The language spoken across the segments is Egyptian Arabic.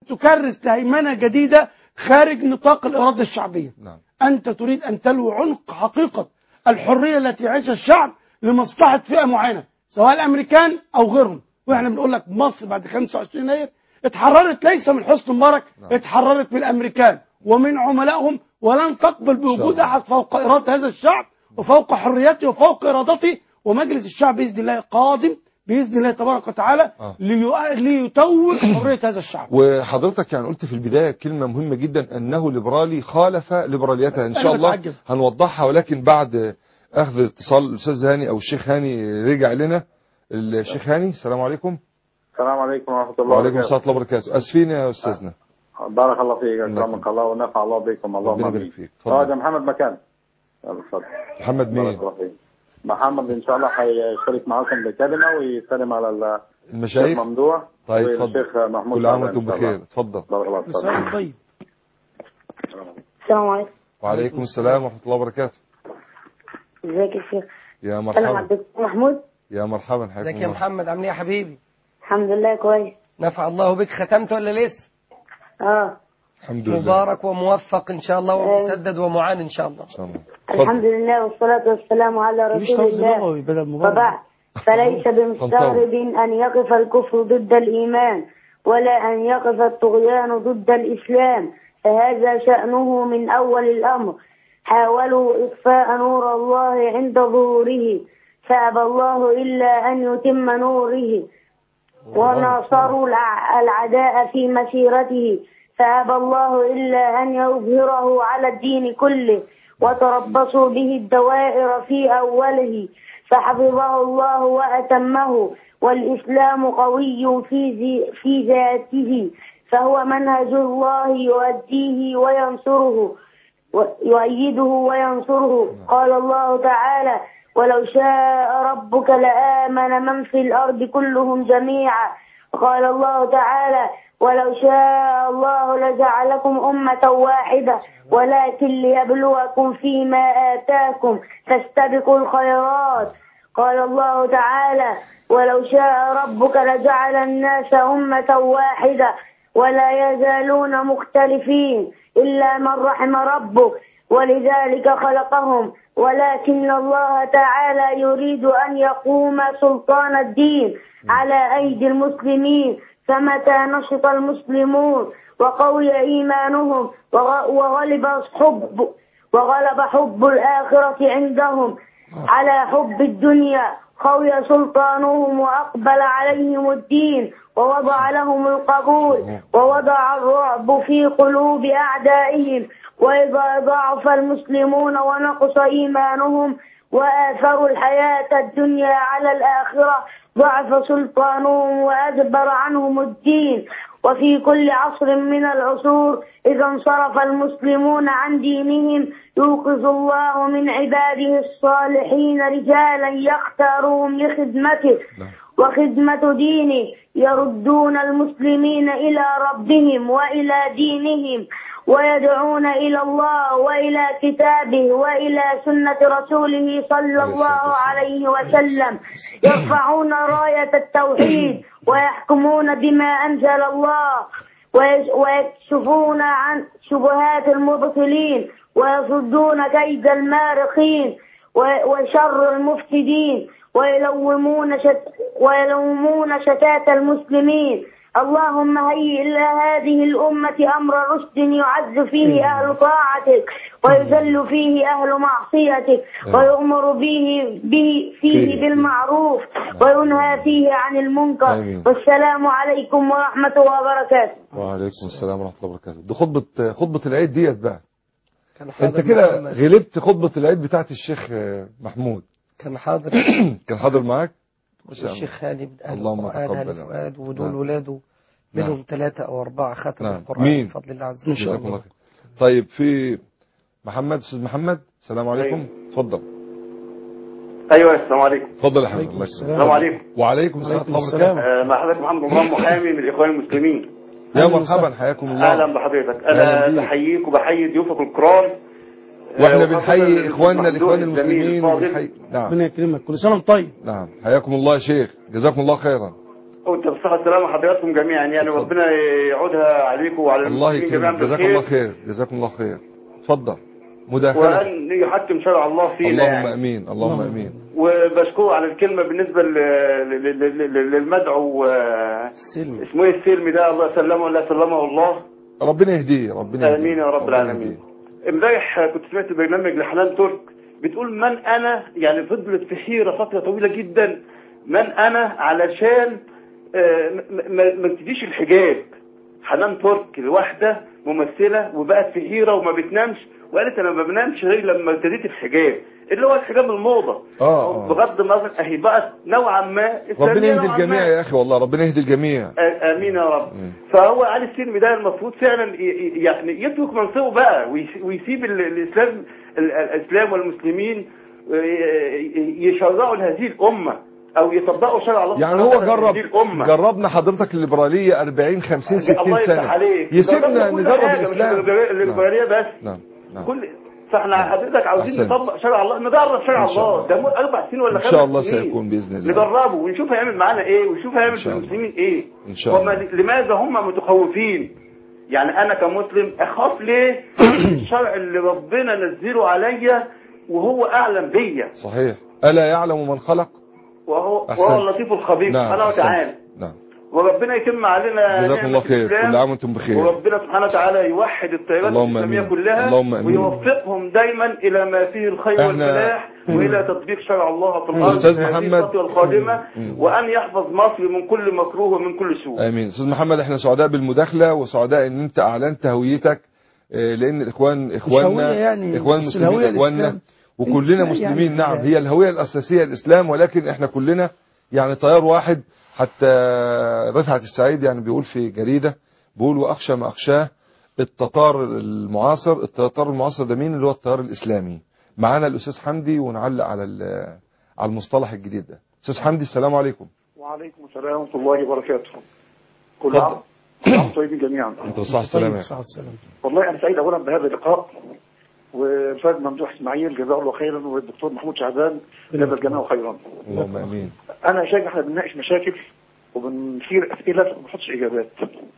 تكرس لهيمنة جديدة خارج نطاق الإرادة الشعبية نعم أنت تريد أن تلوي عنق حقيقة الحرية التي يعيشها الشعب لمصلحة فئة معينة سواء الأمريكان أو غيرهم وإحنا بنقول لك مصر بعد 25 يناير اتحررت ليس من حسن مبارك نعم. اتحررت من الأمريكان ومن عملائهم ولن تقبل بوجود الله. أحد فوق إرادة هذا الشعب وفوق حريته وفوق إرادته ومجلس الشعب بإذن الله قادم بإذن الله تبارك وتعالى آه. ليؤ- ليتوج حرية هذا الشعب وحضرتك يعني قلت في البداية كلمة مهمة جدا أنه ليبرالي خالف ليبراليتها إن شاء أنا الله بتعجب. هنوضحها ولكن بعد أخذ اتصال الأستاذ هاني أو الشيخ هاني رجع لنا الشيخ هاني السلام عليكم السلام عليكم ورحمة الله وعليكم وبركاته السلام ورحمة الله وبركاته أسفين يا أستاذنا بارك الله فيك الله أكرمك الله ونفع الله بكم اللهم ربنا يبارك آمين فيك اه اتفضل ده محمد مكان يلا اتفضل محمد بارك مين الله فيك محمد إن شاء الله هيشترك معاكم بكلمة ويسلم على ال- الشيخ المشايخ ممدوح طيب اتفضل والشيخ محمود كل عام شعبان إن وانتم شاء الله. بخير اتفضل بارك الله فيك مساء طيب السلام عليكم وعليكم السلام ورحمة الله وبركاته ازيك يا شيخ يا السلام على مرحبا الدكتور محمود يا مرحبا ازيك حياكم يا الله محمد عامل ايه يا حبيبي الحمد لله كويس نفع الله بك ختمت ولا لسه اه الحمد لله مبارك وموفق ان شاء الله ومسدد ومعان ان شاء الله إن شاء الله الحمد اتفضل لله والصلاة والسلام على مش رسول لفظ الله لغوي بدل مبارك وبعد فليس بمستغرب أن يقف الكفر ضد الإيمان ولا أن يقف الطغيان ضد الإسلام فهذا شأنه من أول الأمر حاولوا إطفاء نور الله عند ظهوره فأبى الله إلا أن يتم نوره وناصروا الع- العداء في مسيرته فأبى الله إلا أن يظهره على الدين كله وتربصوا به الدوائر في أوله فحفظه الله وأتمه والإسلام قوي في, زي في ذاته فهو منهج الله يؤديه وينصره ويؤيده وينصره قال الله تعالى ولو شاء ربك لآمن من في الأرض كلهم جميعا قال الله تعالى ولو شاء الله لجعلكم أمة واحدة ولكن ليبلوكم فيما آتاكم فاستبقوا الخيرات قال الله تعالى ولو شاء ربك لجعل الناس أمة واحدة ولا يزالون مختلفين إلا من رحم ربك ولذلك خلقهم ولكن الله تعالى يريد أن يقوم سلطان الدين على أيدي المسلمين فمتى نشط المسلمون وقوي إيمانهم وغ- وغلب حب وغلب حب الآخرة عندهم على حب الدنيا خوي سلطانهم وأقبل عليهم الدين ووضع لهم القبول ووضع الرعب في قلوب أعدائهم وإذا ضعف المسلمون ونقص إيمانهم وآثروا الحياة الدنيا على الآخرة ضعف سلطانهم وأدبر عنهم الدين وفي كل عصر من العصور إذا انصرف المسلمون عن دينهم يوقظ الله من عباده الصالحين رجالا يختارهم لخدمته وخدمة دينه يردون المسلمين إلى ربهم وإلى دينهم ويدعون إلى الله وإلى كتابه وإلى سنة رسوله صلى الله عليه وسلم يرفعون راية التوحيد ويحكمون بما أنزل الله ويش- ويكشفون عن شبهات المبطلين ويصدون كيد المارقين و- وشر المفسدين ويلومون شت ويلومون شتات المسلمين اللهم هيئ إلى هذه الأمة أمر رشد يعز فيه أهل طاعتك ويذل فيه أهل معصيتك ويؤمر به, به فيه بالمعروف وينهى فيه عن المنكر آمين. والسلام عليكم ورحمة الله وبركاته وعليكم السلام ورحمة الله وبركاته دي خطبة خطبة العيد ديت بقى كان حاضر انت كده محمد. غلبت خطبة العيد بتاعت الشيخ آه، محمود كان حاضر كان حاضر معاك ما شاء الله الشيخ خالد أهل اللهم القرآن تقبل. أهل فؤاد ودول نعم. ولاده نعم. منهم ثلاثة أو أربعة ختموا نعم. القرآن مين؟ بفضل الله عز وجل جزاكم الله خير طيب في محمد استاذ محمد السلام عليكم اتفضل ايوه السلام عليكم اتفضل يا حبيبي عليكم الله السلام. يكرمك. السلام عليكم وعليكم السلام عليكم ورحمة الله وبركاته السلام. آه، مع حضرتك محمد رمضان محامي من الاخوان المسلمين يا أهلا مرحبا وسهلا. حياكم الله اهلا بحضرتك أهلا انا بيك. بحييك وبحيي ضيوفك الكرام آه، واحنا وخاصة بنحيي الأستاذ اخواننا محمود الاخوان الجميل المسلمين الفاضل. وبنحيي نعم ربنا يكرمك كل سنة وانت طيب نعم حياكم الله يا شيخ جزاكم الله خيرا وانت بالصحة والسلامة حضراتكم جميعا يعني اتفضل. ربنا يعودها عليكم وعلى الله المسلمين جميعا يكرمك جزاك الله بالخير خير جزاكم الله خير اتفضل مداخلة وأن يحكم شرع الله فينا اللهم يعني امين اللهم امين وبشكره على الكلمة بالنسبة ل- ل- ل- ل- للمدعو آه، سلم اسمه ايه السلمي ده الله يسلمه ولا سلمه الله ربنا يهديه ربنا يهديه امين يا رب ربنا العالمين يهديه. امبارح كنت سمعت برنامج لحنان ترك بتقول من انا يعني فضلت في حيره فتره طويله جدا من انا علشان آه، م- م- ما تديش الحجاب حنان ترك الواحده ممثله وبقت في حيره وما بتنامش وقالت انا ما بنامش غير لما ابتديت الحجاب اللي هو الحجاب الموضه اه اه بغض النظر اهي بقت نوعا ما إسلامية ربنا يهدي نوعاً الجميع ما. يا اخي والله ربنا يهدي الجميع آ- امين يا رب مم. فهو علي السلمي ده المفروض فعلا ي- ي- يعني يترك منصبه بقى ويس- ويسيب ال- الاسلام ال- الاسلام والمسلمين ي- يشرعوا لهذه الامه او يطبقوا شرع الله يعني سبحانه هو وتعالى جرب لهذه الامه جربنا حضرتك الليبرالية 40 50 60 الله يفتح سنة عليك يسيبنا جربنا كل نجرب حاجة، مش الاسلام الليبرالية- الليبراليه بس نعم نعم كل فاحنا حضرتك عاوزين أحسنت. نطبق شرع الله نجرب شرع إن شاء الله الله. ده مو- اربع سنين ولا ان خمس شاء الله سنين. سيكون باذن الله نجربه ونشوف هيعمل معانا ايه ونشوف هيعمل إن في شاء الله. المسلمين ايه ان شاء وما الله لماذا هم متخوفين يعني انا كمسلم اخاف ليه الشرع اللي ربنا نزله عليا وهو اعلم بيا صحيح الا يعلم من خلق وهو أحسنت. وهو اللطيف الخبير نعم سبحانه وتعالى أحسنت. نعم وربنا يتم علينا جزاكم نعمة الله خير الإسلام. كل عام وانتم بخير وربنا سبحانه وتعالى يوحد التيارات اللهم الإسلامية آمين. كلها اللهم آمين. ويوفقهم دايما إلى ما فيه الخير إحنا- والفلاح وإلى تطبيق شرع الله في الأرض أستاذ في هذه محمد. الفترة القادمة مم. وأن يحفظ مصر من كل مكروه ومن كل سوء امين استاذ محمد احنا سعداء بالمداخله وسعداء ان انت اعلنت هويتك آه، لان الاخوان اخواننا هوية يعني، اخوان بس المسلمين الهوية اخواننا الإسلام. وكلنا يعني مسلمين نعم يعني- هي الهويه الاساسيه الاسلام ولكن احنا كلنا يعني تيار واحد حتى رفعت السعيد يعني بيقول في جريده بيقول واخشى ما اخشاه التتار المعاصر التتار المعاصر ده مين اللي هو التيار الاسلامي معانا الاستاذ حمدي ونعلق على ال- على المصطلح الجديد ده استاذ حمدي السلام عليكم وعليكم السلام ورحمة الله وبركاته كل اتفضل. عام كل عام طيبين جميعا انت بالصحه والسلامه يا أخي. صح السلام والله أنا سعيد أولا بهذا اللقاء والأستاذ ممدوح إسماعيل جزاه الله خيرا والدكتور محمود شعبان جزا الجميع خيرا اللهم امين أنا شايف إحنا بنناقش مشاكل وبنثير أسئلة وما بنحطش إجابات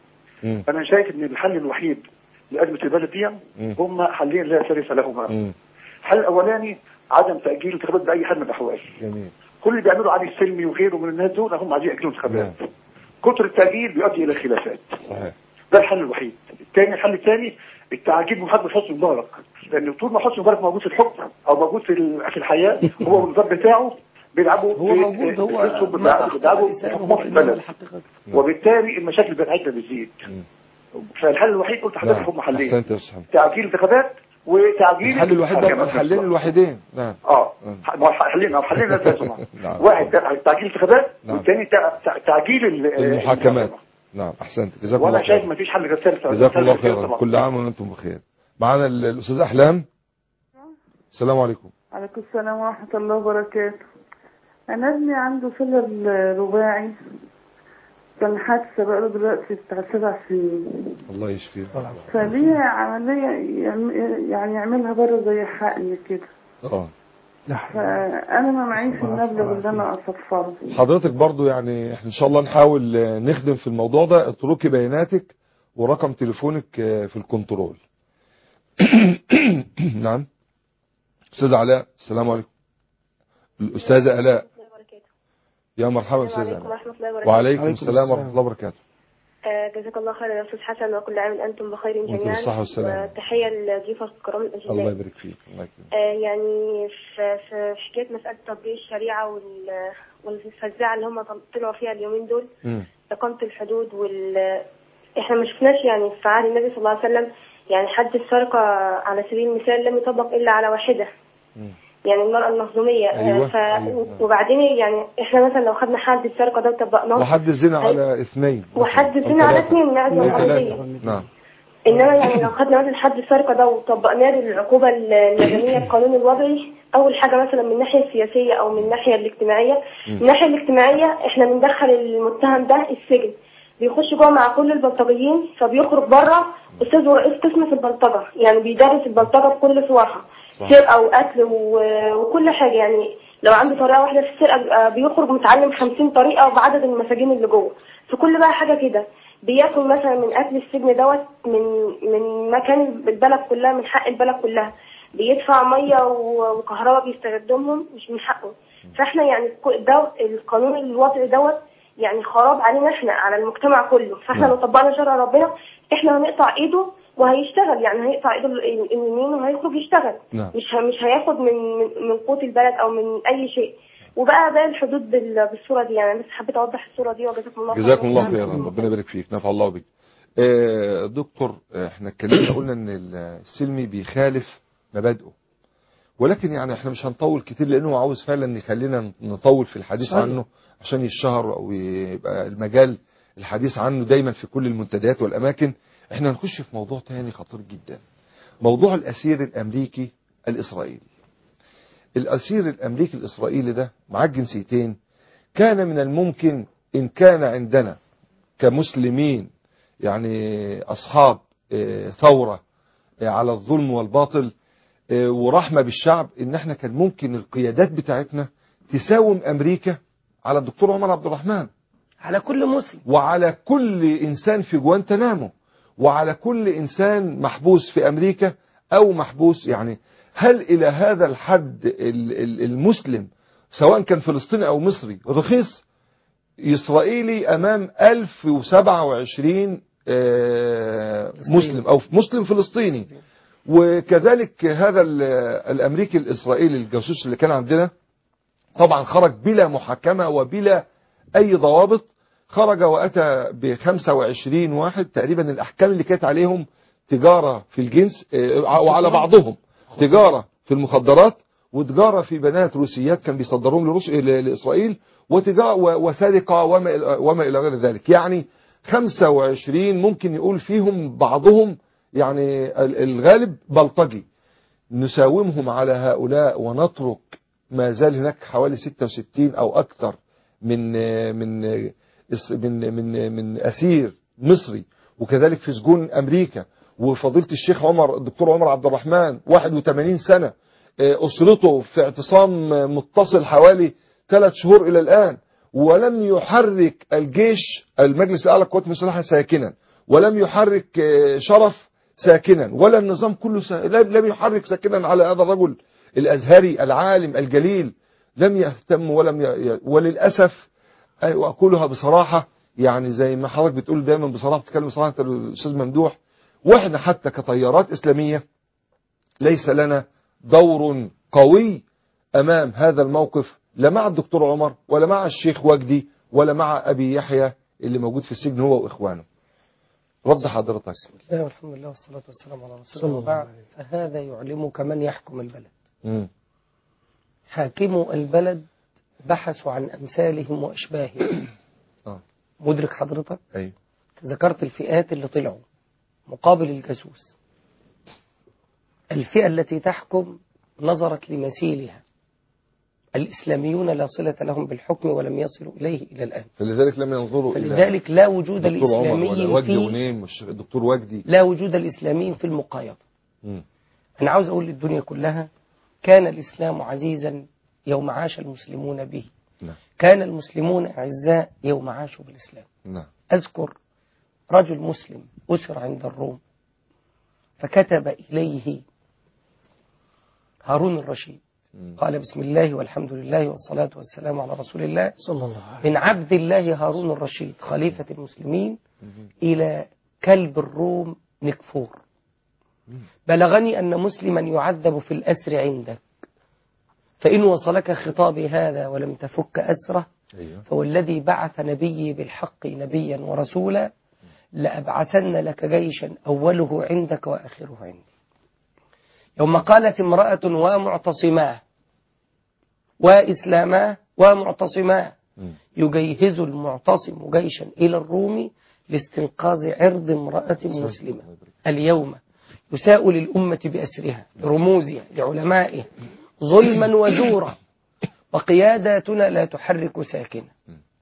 مم. أنا شايف إن الحل الوحيد لأزمة البلد دي مم. هم حلين لا ثالث لهما مم. الحل الأولاني عدم تأجيل الانتخابات بأي حال من الأحوال جميل كل اللي بيعملوا علي السلمي وغيره من الناس دول هم عايزين يأجلوا الانتخابات كتر التأجيل بيؤدي إلى خلافات صحيح ده الحل الوحيد الثاني الحل الثاني التعجيل بمحاكمة حسني مبارك لان طول ما حسني مبارك موجود في الحكم او موجود في ال- في الحياه هو والنظام بتاعه بيلعبوا هو في- موجود هو في- ما بيلعبوا أخطأ في لسانه حكومة هو في إنما البلد الحقيقة وبالتالي المشاكل بتاعتنا بتزيد مم. فالحل الوحيد قلت لحضرتك نعم هم حلين احسنت يا استاذ حمدي تعجيل الانتخابات وتعجيل الحل الوحيد ده الحكم. الحلين الوحيدين نعم اه مم. ما هو حلين او حلين لا تسمع نعم. واحد تع- تعجيل الانتخابات نعم. والثاني تع- تع- تعجيل ال- المحاكمات نعم احسنت جزاكم الله وانا شايف خير ما فيش حل غير ثالث جزاكم الله ثالث غير خيرا طبعا. كل عام وانتم بخير معانا ال- الاستاذ احلام السلام عليكم عليكم السلام ورحمة الله وبركاته أنا ابني عنده فيلر رباعي كان حادثة بقاله دلوقتي بتاع سبع سنين الله يشفيه فليه عملية يعم- يعني يعملها بره زي حقن كده اه فأنا ما معيش المبلغ اللي أنا أصفره حضرتك برضو يعني احنا ان شاء الله نحاول آه، نخدم في الموضوع ده اتركي بياناتك ورقم تليفونك آه، في الكنترول نعم استاذ علاء السلام عليكم الاستاذه الاء يا مرحبا استاذه عليكم الاء ورحمة الله وبركاته وعليكم عليكم السلام السلام. ورحمه الله وبركاته آه، جزاك الله خيرا يا أستاذ حسن وكل عام أنتم بخير وأنتم جميعا بالصحة والسلامة. وتحية لضيوف الكرام الله الأجلاء يبارك فيك الله يكرمك آه، يعني في في حكاية مسألة تطبيق الشريعة وال- والفزاعة اللي هم طلعوا فيها اليومين دول مم. إقامة الحدود وال احنا ما شفناش يعني في عهد النبي صلى الله عليه وسلم يعني حد السرقة على سبيل المثال لم يطبق إلا على واحدة مم. يعني المرأة المخزومية آه، أيوة، ف... أيوة. وبعدين يعني احنا مثلا لو خدنا حد السرقة ده وطبقناه وحد الزنا على اثنين وحد مثلاً. الزنا أو على ثلاثة. اثنين نعم أو القضية ثلاثة. نعم انما يعني لو خدنا مثلا حد السرقه ده وطبقناه للعقوبه المدنيه القانون الوضعي اول حاجه مثلا من الناحيه السياسيه او من الناحيه الاجتماعيه من الناحيه الاجتماعيه احنا بندخل المتهم ده السجن بيخش جوه مع كل البلطجيين فبيخرج بره استاذ ورئيس قسم في البلطجه يعني بيدرس البلطجه بكل صورها صح. سرقه وقتل و- وكل حاجه يعني لو عنده طريقه واحده في السرقه بيبقى بيخرج متعلم 50 طريقه بعدد المساجين اللي جوه في كل بقى حاجه كده بياكل مثلا من اكل السجن دوت من من مكان البلد كلها من حق البلد كلها بيدفع ميه و- وكهرباء بيستخدمهم مش من حقه فاحنا يعني كو- ده القانون الوضعي دوت يعني خراب علينا احنا على المجتمع كله فاحنا نعم. لو طبقنا شرع ربنا احنا هنقطع ايده وهيشتغل يعني هيقطع ايده ال- اليمين وهيخرج يشتغل نعم. مش ه- مش هياخد من من من قوت البلد او من اي شيء وبقى باقي الحدود بال- بالصوره دي يعني بس حبيت اوضح الصوره دي وجزاكم الله خير. جزاكم الله خيرا ربنا يبارك فيك نفع الله بك آه، دكتور آه، احنا اتكلمنا قلنا ان السلمي بيخالف مبادئه ولكن يعني احنا مش هنطول كتير لانه عاوز فعلا يخلينا نطول في الحديث صحيح. عنه عشان يشهر او يبقى المجال الحديث عنه دايما في كل المنتديات والاماكن احنا هنخش في موضوع تاني خطير جدا موضوع الاسير الامريكي الاسرائيلي الاسير الامريكي الاسرائيلي ده معاه جنسيتين كان من الممكن ان كان عندنا كمسلمين يعني اصحاب آه، ثوره آه، على الظلم والباطل آه، ورحمه بالشعب ان احنا كان ممكن القيادات بتاعتنا تساوم امريكا على الدكتور عمر عبد الرحمن على كل مسلم وعلى كل انسان في جوانتنامو وعلى كل انسان محبوس في امريكا او محبوس يعني هل الى هذا الحد ال- ال- المسلم سواء كان فلسطيني او مصري رخيص اسرائيلي امام 1027 آه، مسلم او مسلم فلسطيني وكذلك هذا ال- الامريكي الاسرائيلي الجاسوس اللي كان عندنا طبعا خرج بلا محاكمه وبلا اي ضوابط خرج واتى ب 25 واحد تقريبا الاحكام اللي كانت عليهم تجاره في الجنس آه، وعلى بعضهم تجاره في المخدرات وتجاره في بنات روسيات كان بيصدرهم لروس ل- لاسرائيل وتجاره و- وسرقه وما إلى- وما الى غير ذلك يعني 25 ممكن يقول فيهم بعضهم يعني ال- الغالب بلطجي نساومهم على هؤلاء ونترك ما زال هناك حوالي 66 او اكثر من من من من, من اسير مصري وكذلك في سجون امريكا وفضيله الشيخ عمر الدكتور عمر عبد الرحمن 81 سنه اسرته في اعتصام متصل حوالي ثلاث شهور الى الان ولم يحرك الجيش المجلس الاعلى للقوات المسلحه ساكنا ولم يحرك شرف ساكنا ولا النظام كله سا... لم لم يحرك ساكنا على هذا الرجل الازهري العالم الجليل لم يهتم ولم ي... وللاسف أي- واقولها بصراحه يعني زي ما حضرتك بتقول دايما بصراحه بتتكلم بصراحه انت الاستاذ ممدوح واحنا حتى كتيارات اسلاميه ليس لنا دور قوي امام هذا الموقف لا مع الدكتور عمر ولا مع الشيخ وجدي ولا مع ابي يحيى اللي موجود في السجن هو واخوانه رد حضرتك بسم الله والحمد لله والصلاة والسلام على رسول صلى الله الله وبعد عليه فهذا يعلمك من يحكم البلد مم. حاكمو البلد بحثوا عن أمثالهم وأشباههم آه. مدرك حضرتك ايوه ذكرت الفئات اللي طلعوا مقابل الجاسوس الفئة التي تحكم نظرت لمثيلها الإسلاميون لا صلة لهم بالحكم ولم يصلوا إليه إلى الآن فلذلك لم ينظروا الى فلذلك لا وجود الدكتور عمر ولا الإسلامي وجدي في ونيم والشيخ- الدكتور وجدي لا وجود الإسلامي في المقايضة مم. أنا عاوز أقول للدنيا كلها كان الإسلام عزيزا يوم عاش المسلمون به نعم كان المسلمون أعزاء يوم عاشوا بالإسلام نعم أذكر رجل مسلم أسر عند الروم فكتب إليه هارون الرشيد مم. قال بسم الله والحمد لله والصلاة والسلام على رسول الله صلى الله عليه من عبد الله هارون الرشيد خليفة المسلمين إلى كلب الروم نكفور بلغني أن مسلما يعذب في الأسر عندك فإن وصلك خطابي هذا ولم تفك أسره ايوه فوالذي بعث نبيي بالحق نبيا ورسولا لأبعثن لك جيشا أوله عندك وآخره عندي يوم قالت امرأة ومعتصماه وإسلاماه ومعتصماه مم. يجهز المعتصم جيشا إلى الروم لاستنقاذ عرض امرأة مسلمة اليوم يساء للأمة بأسرها لرموزها لعلمائها ظلما وزورا وقياداتنا لا تحرك ساكنة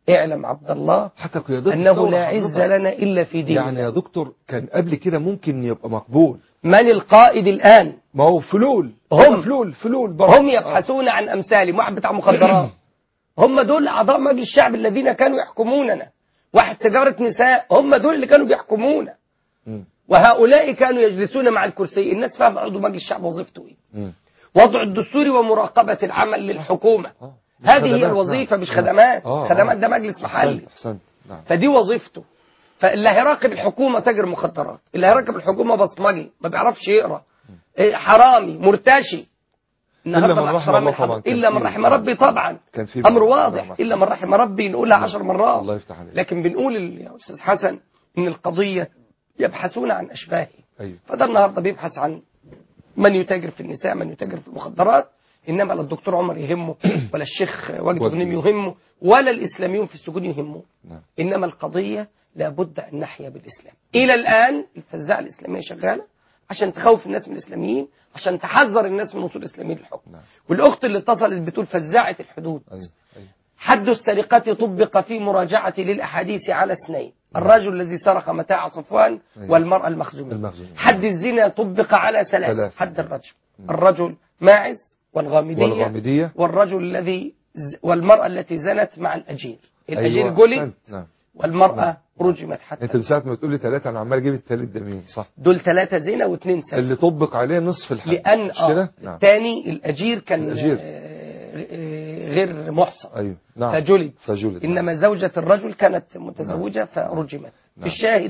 اعلم عبد الله حتى قيادات أنه الثورة لا عز حضرتك. لنا إلا في دين يعني يا دكتور كان قبل كده ممكن يبقى مقبول من القائد الآن ما هو فلول هم. فلول فلول برضه. هم يبحثون عن أمثالهم واحد بتاع مخدرات هم دول أعضاء مجلس الشعب الذين كانوا يحكموننا واحد تجارة نساء هم دول اللي كانوا بيحكمونا مم. وهؤلاء كانوا يجلسون مع الكرسي الناس فاهم عضو مجلس الشعب وظيفته ايه مم. وضع الدستور ومراقبة العمل للحكومة آه. هذه هي خدمات، الوظيفة نعم. مش خدمات آه، آه. خدمات ده مجلس محلي أحسنت أحسنت نعم فدي وظيفته فاللي هيراقب الحكومة تاجر مخدرات اللي هيراقب الحكومة بصمجي ما بيعرفش يقرا إيه، حرامي مرتشي النهارده من مع رحم احترامي الله الحضر- طبعا كان الا من فيه- رحم ربي طبعا كان في امر نعم، واضح نعم. الا من رحم ربي نقولها عشر مرات الله يفتح عليك لكن بنقول ال- يا استاذ حسن ان القضيه يبحثون عن اشباهه أيوه فده النهارده بيبحث عن من يتاجر في النساء من يتاجر في المخدرات انما لا الدكتور عمر يهمه ولا الشيخ واجد واجد. غنيم يهمه ولا الاسلاميون في السجون يهمه نعم انما القضيه لابد ان نحيا بالاسلام الى الان الفزاعه الاسلاميه شغاله عشان تخوف الناس من الاسلاميين عشان تحذر الناس من وصول الاسلاميين للحكم نعم. والاخت اللي اتصلت بتقول فزاعه الحدود أيوه أيوه حد السرقة طبق في مراجعة للأحاديث على اثنين الرجل الذي سرق متاع صفوان أيوة. والمرأة المخزومية المخزومية. حد الزنا طبق على ثلاثة ثلاثة. حد الرجل الرجل ماعز والغامدية, والغامدية والرجل الذي ز- والمرأة التي زنت مع الأجير الأجير أيوة. جلد أحسنت. نعم والمرأة رجمت حتى انت من ساعه ما تقول لي ثلاثه انا عمال اجيب الثالث ده مين صح دول ثلاثة زنا واثنين سنة اللي طبق عليه نصف الحد لأن مش آه كده نعم الثاني الأجير كان الأجير. آه، آه، غير محصن ايوه نعم فجلد فجلد نعم. إنما زوجة الرجل كانت متزوجة فرجمت نعم. الشاهد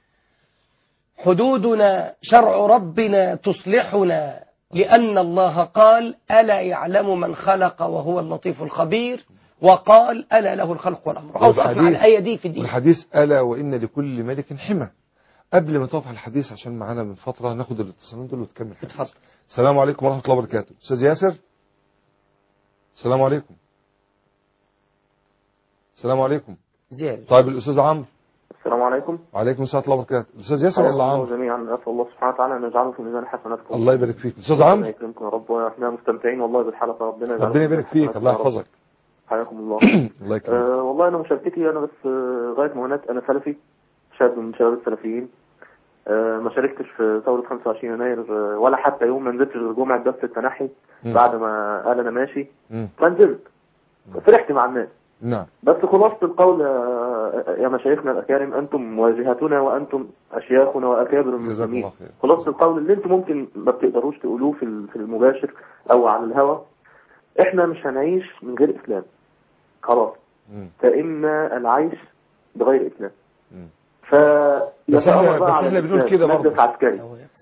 حدودنا شرع ربنا تصلحنا لأن الله قال ألا يعلم من خلق وهو اللطيف الخبير وقال ألا له الخلق والأمر عاوز أقف مع والحديث- الآية دي في دي والحديث ألا وإن لكل ملك حمى قبل ما تقف على الحديث عشان معانا من فترة ناخد الاتصالين دول وتكمل الحديث. اتفضل. السلام عليكم ورحمة الله وبركاته أستاذ ياسر السلام عليكم السلام عليكم زين طيب الأستاذ عمرو السلام عليكم وعليكم السلام ورحمة الله وبركاته الأستاذ ياسر ولا الله عمرو جميعا نسأل الله سبحانه وتعالى أن يجعله في ميزان حسناتكم الله يبارك فيك أستاذ ربنا عمرو يكرمكم يا رب واحنا مستمتعين والله بالحلقة ربنا يجعله ربنا في يبارك ميزان فيك حسناتكم الله يا رب. يحفظك حياكم الله الله يكرمك أه والله أنا مشاركتي أنا بس آه، غاية مهنات أنا سلفي شاب من شباب السلفيين أه ما شاركتش في ثورة 25 يناير آه، ولا حتى يوم ما نزلت غير جمعة بس التنحي مم. بعد ما قال أنا ماشي مم. فنزلت فرحت مع الناس نعم بس خلاصة القول يا- يا مشايخنا الأكارم أنتم واجهتنا وأنتم أشياخنا وأكابر جزاكم المسلمين الله خير خلاصة القول اللي أنتم ممكن ما بتقدروش تقولوه في ال- في المباشر أو على الهوا إحنا مش هنعيش من غير إسلام خلاص مم. فإما العيش بغير إسلام مم. ف بس إحنا- بس إحنا بنقول كده برضه. برضه عسكري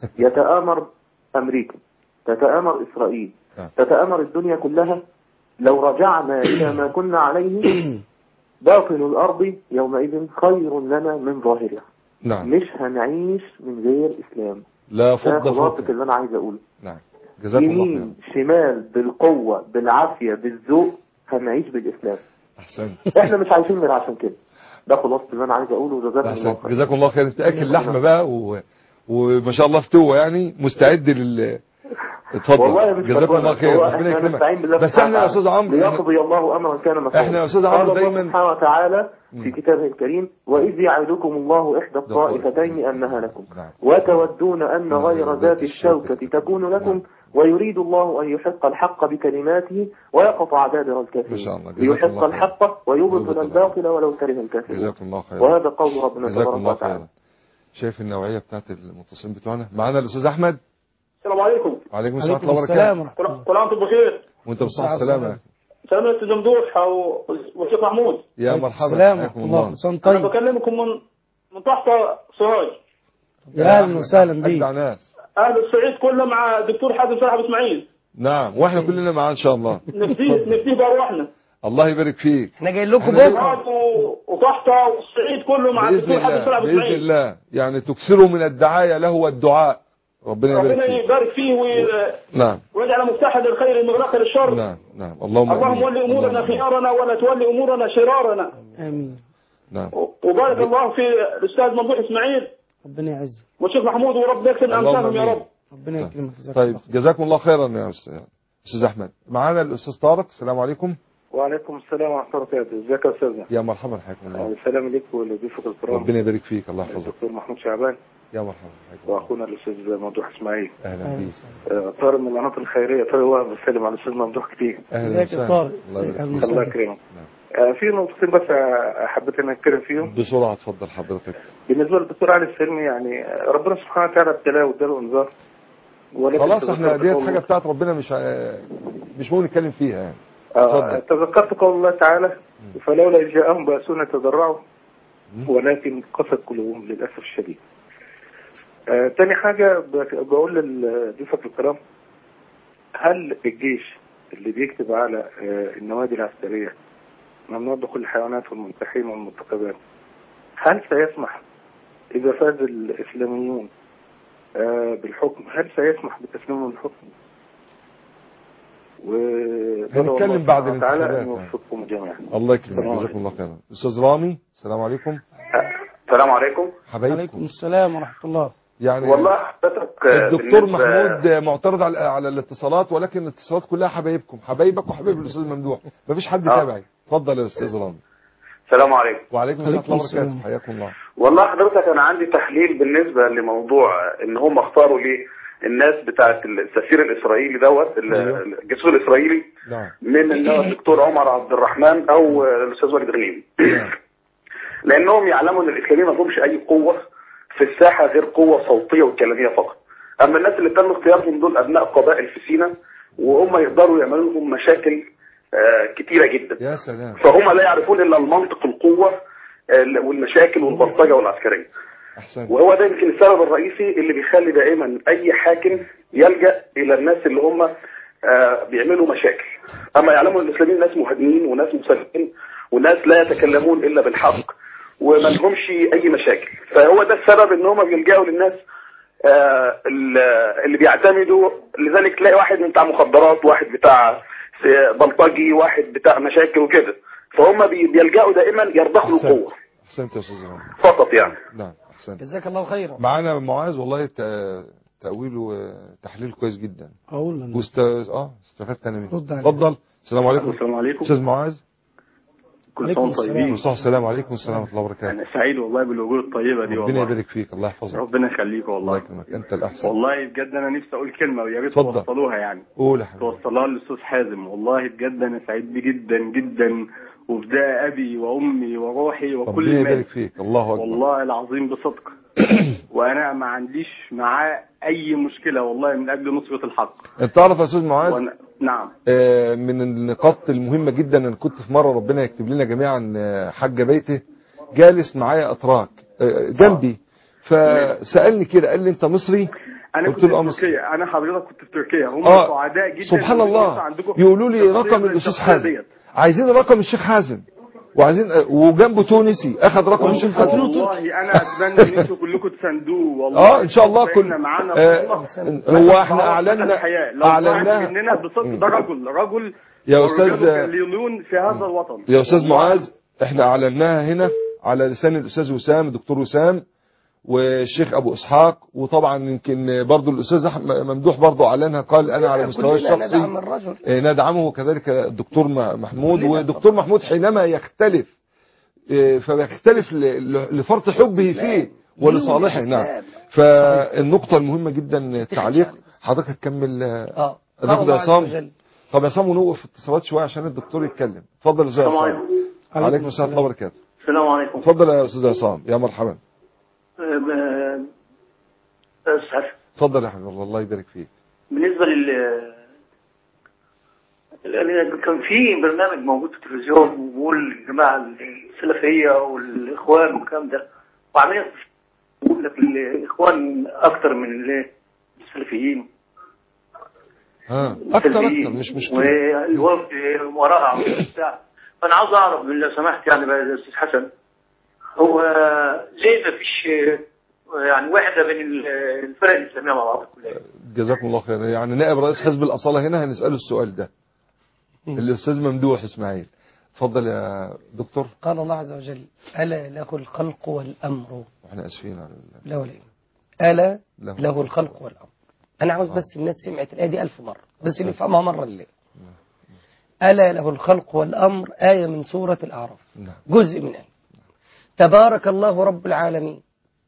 يتآمر أمريكا تتآمر إسرائيل نعم. تتآمر الدنيا كلها لو رجعنا إلى ما كنا عليه باطن الأرض يومئذ خير لنا من ظاهرها نعم مش هنعيش من غير إسلام لا ده فضل خلاصة فضل اللي أنا عايز أقوله نعم جزاكم الله خير يمين شمال بالقوة بالعافية بالذوق هنعيش بالإسلام أحسنت إحنا مش عايشين غير عشان كده ده خلاصة اللي أنا عايز أقوله وجزاكم الله أحسنت خير جزاكم الله خير انت اكل لحمه بقى و... وما شاء الله فتوه يعني مستعد لل اتفضل والله مش جزاكم بتوه. الله خير هو ربنا احنا نستعين يكرمك بالله بس سبحانه احنا يا وتعالى. استاذ عمرو إحنا- ليقضي الله امرا كان مفعولا إحنا يا أستاذ عمرو قال الله دايماً- سبحانه وتعالى في مم. كتابه الكريم واذ يعدكم الله احدى الطائفتين انها لكم نعم. وتودون ان غير ذات الشوكه تكون لكم نعم. ويريد الله ان يحق الحق بكلماته ويقطع دابر ما الكافرين شاء الله. جزاكم ليحق الله خير. الحق ويبطل ويبطل الباطل ولو كره الكافرون جزاكم الله خير وهذا قول ربنا جزاكم تبارك الله وتعالى خير شايف النوعيه بتاعت المتصلين بتوعنا معانا الاستاذ احمد السلام عليكم وعليكم السلام ورحمه عليكم الله السلام وبركاته ورحمة الله كل كل عام وانتم بخير وانت بصحه السلامه سلام يا استاذ ممدوح او والشيخ محمود يا عليكم مرحبا السلام حياكم ورحمة الله الله حسن انا طيب بكلمكم من من تحت سراج يا أهلا وسهلا اجدع بيك ناس اهل الصعيد كله مع الدكتور حازم صاحب اسماعيل نعم واحنا كلنا معاه ان شاء الله نفديه نفديه بارواحنا الله يبارك فيك احنا جايين لكم إحنا بكره سراج و- وتحت والصعيد كله مع باذن الدكتور حازم الله صاحب باذن اسماعيل الله يعني تكثروا من الدعايه له والدعاء ربنا يبارك ربنا فيك يبارك فيه وي- نعم ويجعل مفتاحا للخير المغلق للشر نعم نعم اللهم اللهم آمين. ولي امورنا اللهم آمين. خيارنا ولا تولي امورنا شرارنا آمين نعم وبارك الله في الاستاذ ممدوح اسماعيل ربنا يعزك والشيخ محمود ورب يكتب اللهم امثالهم يا آمين. رب ربنا يكرمك جزاك طيب الله خير. جزاكم الله خيرا يا استاذ استاذ احمد معانا الاستاذ طارق السلام عليكم وعليكم السلام ورحمة الله وبركاته ازيك يا أستاذنا يا مرحبا حياكم الله السلام عليكم ولضيوفك الكرام ربنا يبارك فيك الله يحفظك الدكتور محمود شعبان يا مرحبا حياكم الله وأخونا الأستاذ ممدوح إسماعيل اهلا بيك آه، طارق من القناة الخيرية طارق وهب بسلم على الأستاذ ممدوح كتير اهلا ازيك يا وسهلا طارق الله ازيك يبارك يا فيك. الله المسلم يكرمك آه، في نقطتين بس آه، حبيت ان اتكلم فيهم بسرعه اتفضل حضرتك بالنسبه للدكتور علي السلمي يعني آه، ربنا سبحانه وتعالى ابتلاه واداله انذار ولكن خلاص احنا تذكرت ديت قول- حاجه بتاعت ربنا مش ع- مش مهم نتكلم فيها يعني آه، اتفضل. تذكرت قول الله تعالى فلولا إذ جاءهم بأسونا تضرعوا ولكن قست قلوبهم للأسف الشديد آه، تاني حاجة ب- بقول لضيوفك الكرام هل الجيش اللي بيكتب على آه، النوادي العسكرية ممنوع دخول الحيوانات والمنتحين والمنتخبات هل سيسمح إذا فاز الإسلاميون آه، بالحكم هل سيسمح بتسليمهم الحكم؟ هنتكلم بعد الانتخابات تعالى أن الانتخابات. يوفقكم جميعا الله يكرمك السلام جزاكم الله خيرا استاذ رامي السلام عليكم السلام عليكم حبايبكم عليكم السلام ورحمة الله يعني والله حضرتك آه، الدكتور بالنسبة- محمود معترض على على الاتصالات ولكن الاتصالات كلها حبايبكم حبايبك وحبايب الاستاذ ممدوح مفيش حد آه. تابعي اتفضل يا استاذ رامي السلام عليكم وعليكم السلام ورحمه الله السلام. وبركاته حياكم الله والله حضرتك انا عندي تحليل بالنسبه لموضوع ان هم اختاروا ليه الناس بتاعت السفير الاسرائيلي دوت ال- أيوه. الجاسوس الاسرائيلي نعم من اللي هو الدكتور عمر عبد الرحمن او الاستاذ والد غنيم نعم. لانهم يعلموا ان الاسلاميين ما لهمش اي قوه في الساحه غير قوه صوتيه وكلاميه فقط اما الناس اللي تم اختيارهم دول ابناء قبائل في سينا وهم يقدروا يعملوا لهم مشاكل آه، كتيره جدا يا سلام فهم لا يعرفون الا المنطق القوه آه، والمشاكل والبلطجه والعسكريه احسنت وهو ده يمكن السبب الرئيسي اللي بيخلي دائما اي حاكم يلجا الى الناس اللي هم آه، بيعملوا مشاكل اما يعلموا ان الاسلاميين ناس مهاجمين وناس مسلمين وناس لا يتكلمون الا بالحق وما لهمش اي مشاكل فهو ده السبب ان هم بيلجأوا للناس آه، ال- اللي بيعتمدوا لذلك تلاقي واحد بتاع مخدرات واحد بتاع س- بلطجي واحد بتاع مشاكل وكده فهم بي- بيلجأوا دائما يرضخوا أحسنت. القوه احسنت يا استاذ رامي فقط يعني نعم احسنت جزاك الله خيرا معانا معاذ والله ت- تأويل وتحليل كويس جدا أقول أنا واست... اه استفدت انا منه رد عليك. اتفضل السلام عليكم السلام عليكم استاذ معاذ كل عليكم سنه وانتم السلام. طيبين مصطفى السلام عليكم السلام ورحمه الله وبركاته انا سعيد والله بالوجود الطيبه دي ربنا والله يبارك فيك الله يحفظك ربنا يخليك الله والله يكرمك انت الاحسن والله بجد انا نفسي اقول كلمه ويا ريت اتفضل. توصلوها يعني قول يا حبيبي توصلها للاستاذ حازم والله بجد انا سعيد بيه جدا جدا وبداء ابي وامي وروحي وكل ربنا مالي يبارك فيك الله اكبر والله العظيم بصدق وانا ما عنديش معاه اي مشكله والله من اجل نصره الحق انت تعرف يا استاذ معاذ وأنا... نعم آه، من النقاط المهمة جدا أنا كنت في مرة ربنا يكتب لنا جميعا آه، حج بيته جالس معايا أتراك آه، جنبي فسألني كده قال لي أنت مصري انا قلت كنت له آه في مصري تركيا انا حضرتك كنت في تركيا هم آه، سعداء جدا سبحان إن الله الناس عندكم يقولوا لي شخصية رقم زي الأستاذ الشخصية حازم ديت. عايزين رقم الشيخ حازم وعايزين آه، وجنبه تونسي أخذ رقم الشيخ حازم والله انا اتمنى ان انتوا كلكم تساندوه والله اه ان شاء الله كل إحنا معانا آه والله. هو احنا اعلنا الحياة. لو اعلناها واحد مننا بصدق ده رجل رجل يا ورجاله أستاذ- كالليون في هذا الوطن يا استاذ والله معاذ احنا اعلناها هنا على لسان الاستاذ وسام الدكتور وسام والشيخ ابو اسحاق وطبعا يمكن برضو الاستاذ أحمد ممدوح برضو اعلنها قال انا على مستواي كلنا الشخصي ندعم الرجل آه، ندعمه وكذلك الدكتور م- محمود كلنا والدكتور محمود حينما يختلف آه، فيختلف ل- ل- لفرط حبه فيه ولصالحه نعم فالنقطة المهمة جدا التعليق حضرتك تكمل اه قال ناخد الله عز عصام وجل. طب يا عصام ونوقف اتصالات شوية عشان الدكتور يتكلم اتفضل يا استاذ السلام عصام عليكم عليكم السلام ورحمة الله وبركاته السلام عليكم اتفضل يا استاذ عصام يا مرحبا آه، آه، أستاذ حسن اتفضل يا حبيبي الله الله يبارك فيك بالنسبة لل يعني كان في برنامج موجود في التلفزيون وبيقول الجماعة السلفية والإخوان والكلام ده وعمالين يقول لك الإخوان أكتر من ال- السلفيين ها اكتر السلفيين. اكتر مش مشكلة والوفد وراء بتاع فأنا عاوز أعرف من لو سمحت يعني بقى يا أستاذ حسن هو ليه ما فيش يعني وحدة بين الفرق الإسلامية مع بعض كلها جزاكم الله خير يعني نائب رئيس حزب الأصالة هنا هنسأله السؤال ده الأستاذ ممدوح إسماعيل اتفضل يا دكتور قال الله عز وجل ألا له الخلق والأمر واحنا اسفين على ال- لا ولا إيه. ألا له. له الخلق والأمر أنا عاوز بس الناس سمعت الآية دي ألف مرة بس نفهمها مرة الليل ألا له الخلق والأمر آية من سورة الأعراف نعم جزء من آية تبارك الله رب العالمين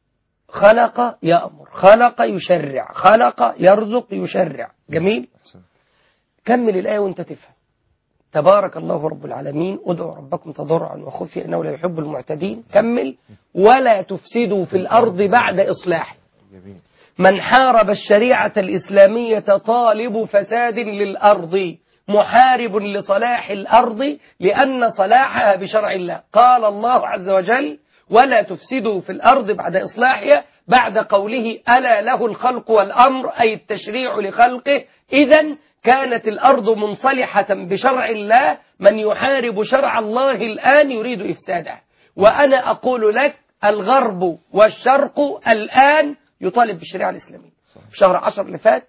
خلق يأمر خلق يشرع خلق يرزق يشرع جميل أحسن. كمل الآية وانت تفهم تبارك الله رب العالمين ادعوا ربكم تضرعا وخفيا انه لا يحب المعتدين كمل ولا تفسدوا في الارض بعد اصلاحه جميل من حارب الشريعة الإسلامية طالب فساد للأرض محارب لصلاح الأرض لأن صلاحها بشرع الله قال الله عز وجل ولا تفسدوا في الأرض بعد إصلاحها بعد قوله ألا له الخلق والأمر أي التشريع لخلقه إذا كانت الأرض منصلحة بشرع الله من يحارب شرع الله الآن يريد إفساده وأنا أقول لك الغرب والشرق الآن يطالب بالشريعة الإسلامية في شهر عشر اللي فات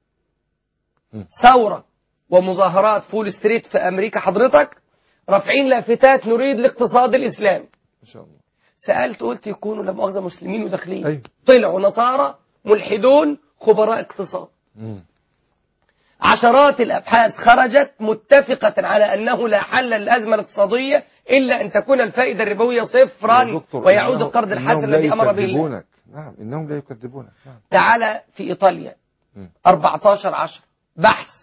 م. ثورة ومظاهرات فول ستريت في أمريكا حضرتك رافعين لافتات نريد الاقتصاد الإسلامي إن شاء الله سألت قلت يكونوا لا مؤاخذة مسلمين وداخلين أيوة. طلعوا نصارى ملحدون خبراء اقتصاد مم. عشرات الأبحاث خرجت متفقة على أنه لا حل للأزمة الاقتصادية إلا أن تكون الفائدة الربوية يا صفرا دكتور، ويعود إنهم- القرض الحسن إنهم لا الذي أمر به الله يكذبونك. نعم إنهم لا يكذبونك نعم تعالى في إيطاليا مم. 14 10 بحث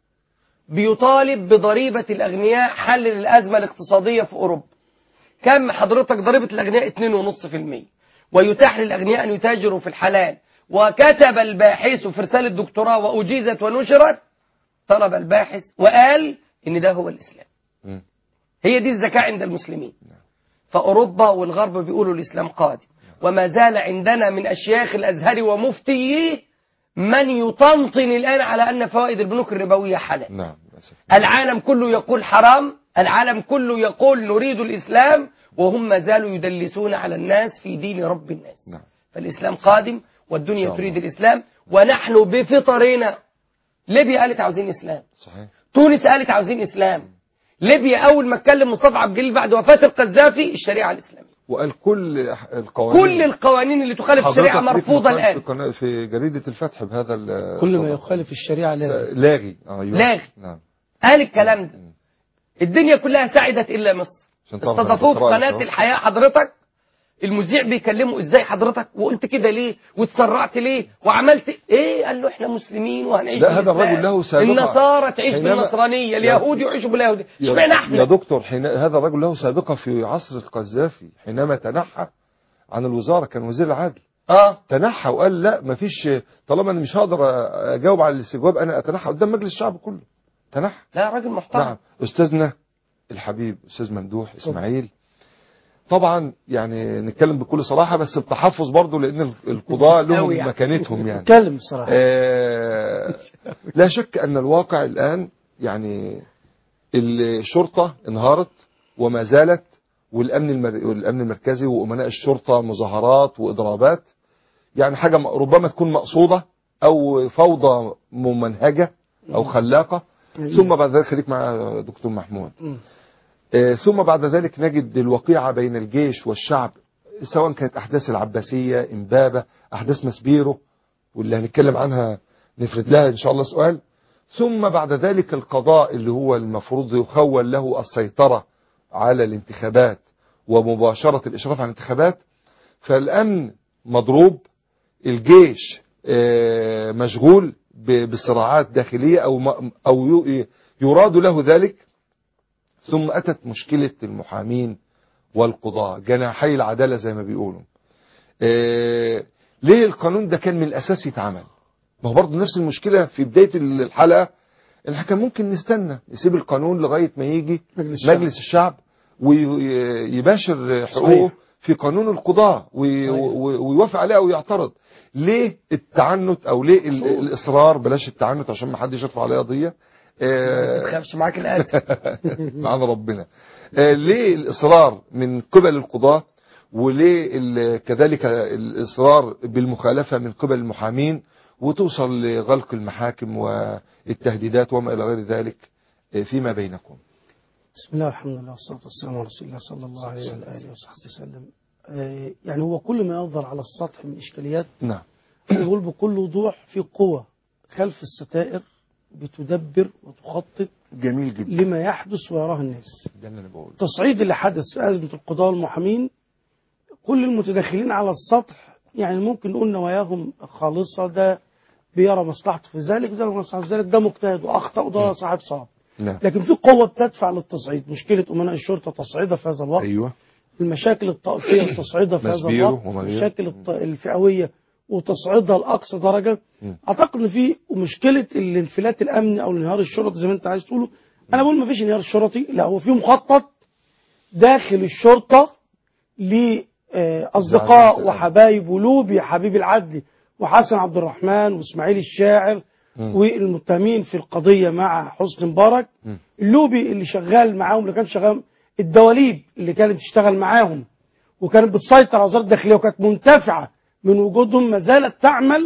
بيطالب بضريبة الأغنياء حل للأزمة الاقتصادية في أوروبا كم حضرتك ضريبة الأغنياء 2.5% ويتاح للأغنياء أن يتاجروا في الحلال وكتب الباحث في رسالة دكتوراه وأجيزت ونشرت طلب الباحث وقال إن ده هو الإسلام مم. هي دي الزكاة عند المسلمين فأوروبا والغرب بيقولوا الإسلام قادم وما زال عندنا من أشياخ الأزهر ومفتيه من يطنطن الآن على أن فوائد البنوك الربوية حلال نعم للأسف العالم كله يقول حرام العالم كله يقول نريد الإسلام وهم ما زالوا يدلسون على الناس في دين رب الناس نعم. فالإسلام قادم والدنيا إن شاء تريد الله. الإسلام ونحن بفطرنا ليبيا قالت عاوزين إسلام صحيح تونس قالت عاوزين إسلام ليبيا أول ما اتكلم مصطفى عبد الجليل بعد وفاة القذافي الشريعة الإسلامية وقال كل القوانين كل القوانين اللي تخالف الشريعة حضرتك ليك مرفوضة مقال الآن في, قناة في جريدة الفتح بهذا ال- كل ما الصدد. يخالف الشريعة لازم لاغي أيوة. لاغي. نعم قال الكلام ده الدنيا كلها سعدت إلا مصر عشان تعرف استضافوه في أنت قرأت قناة أهو. الحياة حضرتك المذيع بيكلمه ازاي حضرتك وقلت كده ليه واتسرعت ليه وعملت ايه قال له احنا مسلمين وهنعيش لا، هذا بالإسلام. الرجل له سابقة. النصارى تعيش حينما- بالنصرانية اليهود يعيشوا باليهودية يا- اشمعنى يا احنا دكتور حين هذا الرجل له سابقة في عصر القذافي حينما تنحى عن الوزارة كان وزير العدل اه تنحى وقال لا مفيش طالما انا مش هقدر اجاوب على الاستجواب انا اتنحى قدام مجلس الشعب كله تنحى لا راجل محترم نعم استاذنا الحبيب استاذ ممدوح اسماعيل طبعا يعني نتكلم بكل صراحة بس بتحفظ برضه لان ال- القضاة مش قوي لهم يعني. مكانتهم يعني اتكلم الصراحة آه، لا شك أن الواقع الآن يعني الشرطة انهارت وما زالت والأمن المر... والأمن المركزي وأمناء الشرطة مظاهرات وإضرابات يعني حاجة م- ربما تكون مقصودة أو فوضى ممنهجة أو خلاقة ثم بعد ذلك خليك مع دكتور محمود مم. آه، ثم بعد ذلك نجد الوقيعة بين الجيش والشعب سواء كانت أحداث العباسية إمبابة أحداث مسبيرو واللي هنتكلم عنها نفرد لها إن شاء الله سؤال ثم بعد ذلك القضاء اللي هو المفروض يخول له السيطرة على الانتخابات ومباشرة الإشراف على الانتخابات فالأمن مضروب الجيش آه، مشغول ب- بصراعات داخلية أو م- أو ي- يراد له ذلك ثم أتت مشكلة المحامين والقضاة جناحي العدالة زي ما بيقولوا آه، ليه القانون ده كان من الأساس يتعمل ما هو برضه نفس المشكلة في بداية الحلقة إن إحنا كان ممكن نستنى يسيب القانون لغاية ما يجي مجلس الشعب. مجلس الشعب ويباشر حقوقه صحيح. في قانون القضاء وي- صحيح. و- ويوافق عليه أو يعترض ليه التعنت أو ليه ال- الإصرار بلاش التعنت عشان ما حدش يرفع عليه قضية ما آه، تخافش معاك الاسد معانا ربنا آه، ليه الإصرار من قبل القضاة وليه ال- كذلك الإصرار بالمخالفة من قبل المحامين وتوصل لغلق المحاكم والتهديدات وما إلى غير ذلك آه، فيما بينكم بسم الله والحمد لله والصلاة والسلام على رسول الله صلى الله عليه وعلى آله وصحبه وسلم آه، يعني هو كل ما يظهر على السطح من إشكاليات نعم يقول بكل وضوح في قوة خلف الستائر بتدبر وتخطط جميل جدا لما يحدث ويراه الناس ده اللي انا بقوله التصعيد اللي حدث في أزمة القضاء والمحامين كل المتدخلين على السطح يعني ممكن نقول نواياهم خالصة ده بيرى مصلحته في ذلك ده مصلحته في ذلك ده مجتهد وأخطأ وده صاحب صواب نعم لكن في قوة بتدفع للتصعيد مشكلة أمناء الشرطة تصعيدها في هذا الوقت ايوه المشاكل الطائفية وتصعيدها في هذا مسبيرو الوقت ومغير. المشاكل الط- الفئوية وتصعيدها لأقصى درجة مم. أعتقد إن في مشكلة الانفلات الأمني أو الانهيار الشرطي زي ما أنت عايز تقوله أنا بقول ما فيش انهيار شرطي لا هو في مخطط داخل الشرطة لأصدقاء زعلان. وحبايب ولوبي حبيب العدلي وحسن عبد الرحمن وإسماعيل الشاعر مم. والمتهمين في القضية مع حسني مبارك مم. اللوبي اللي شغال معاهم اللي كان شغال الدواليب اللي كانت بتشتغل معاهم وكانت بتسيطر على وزارة الداخلية وكانت منتفعة من وجودهم ما زالت تعمل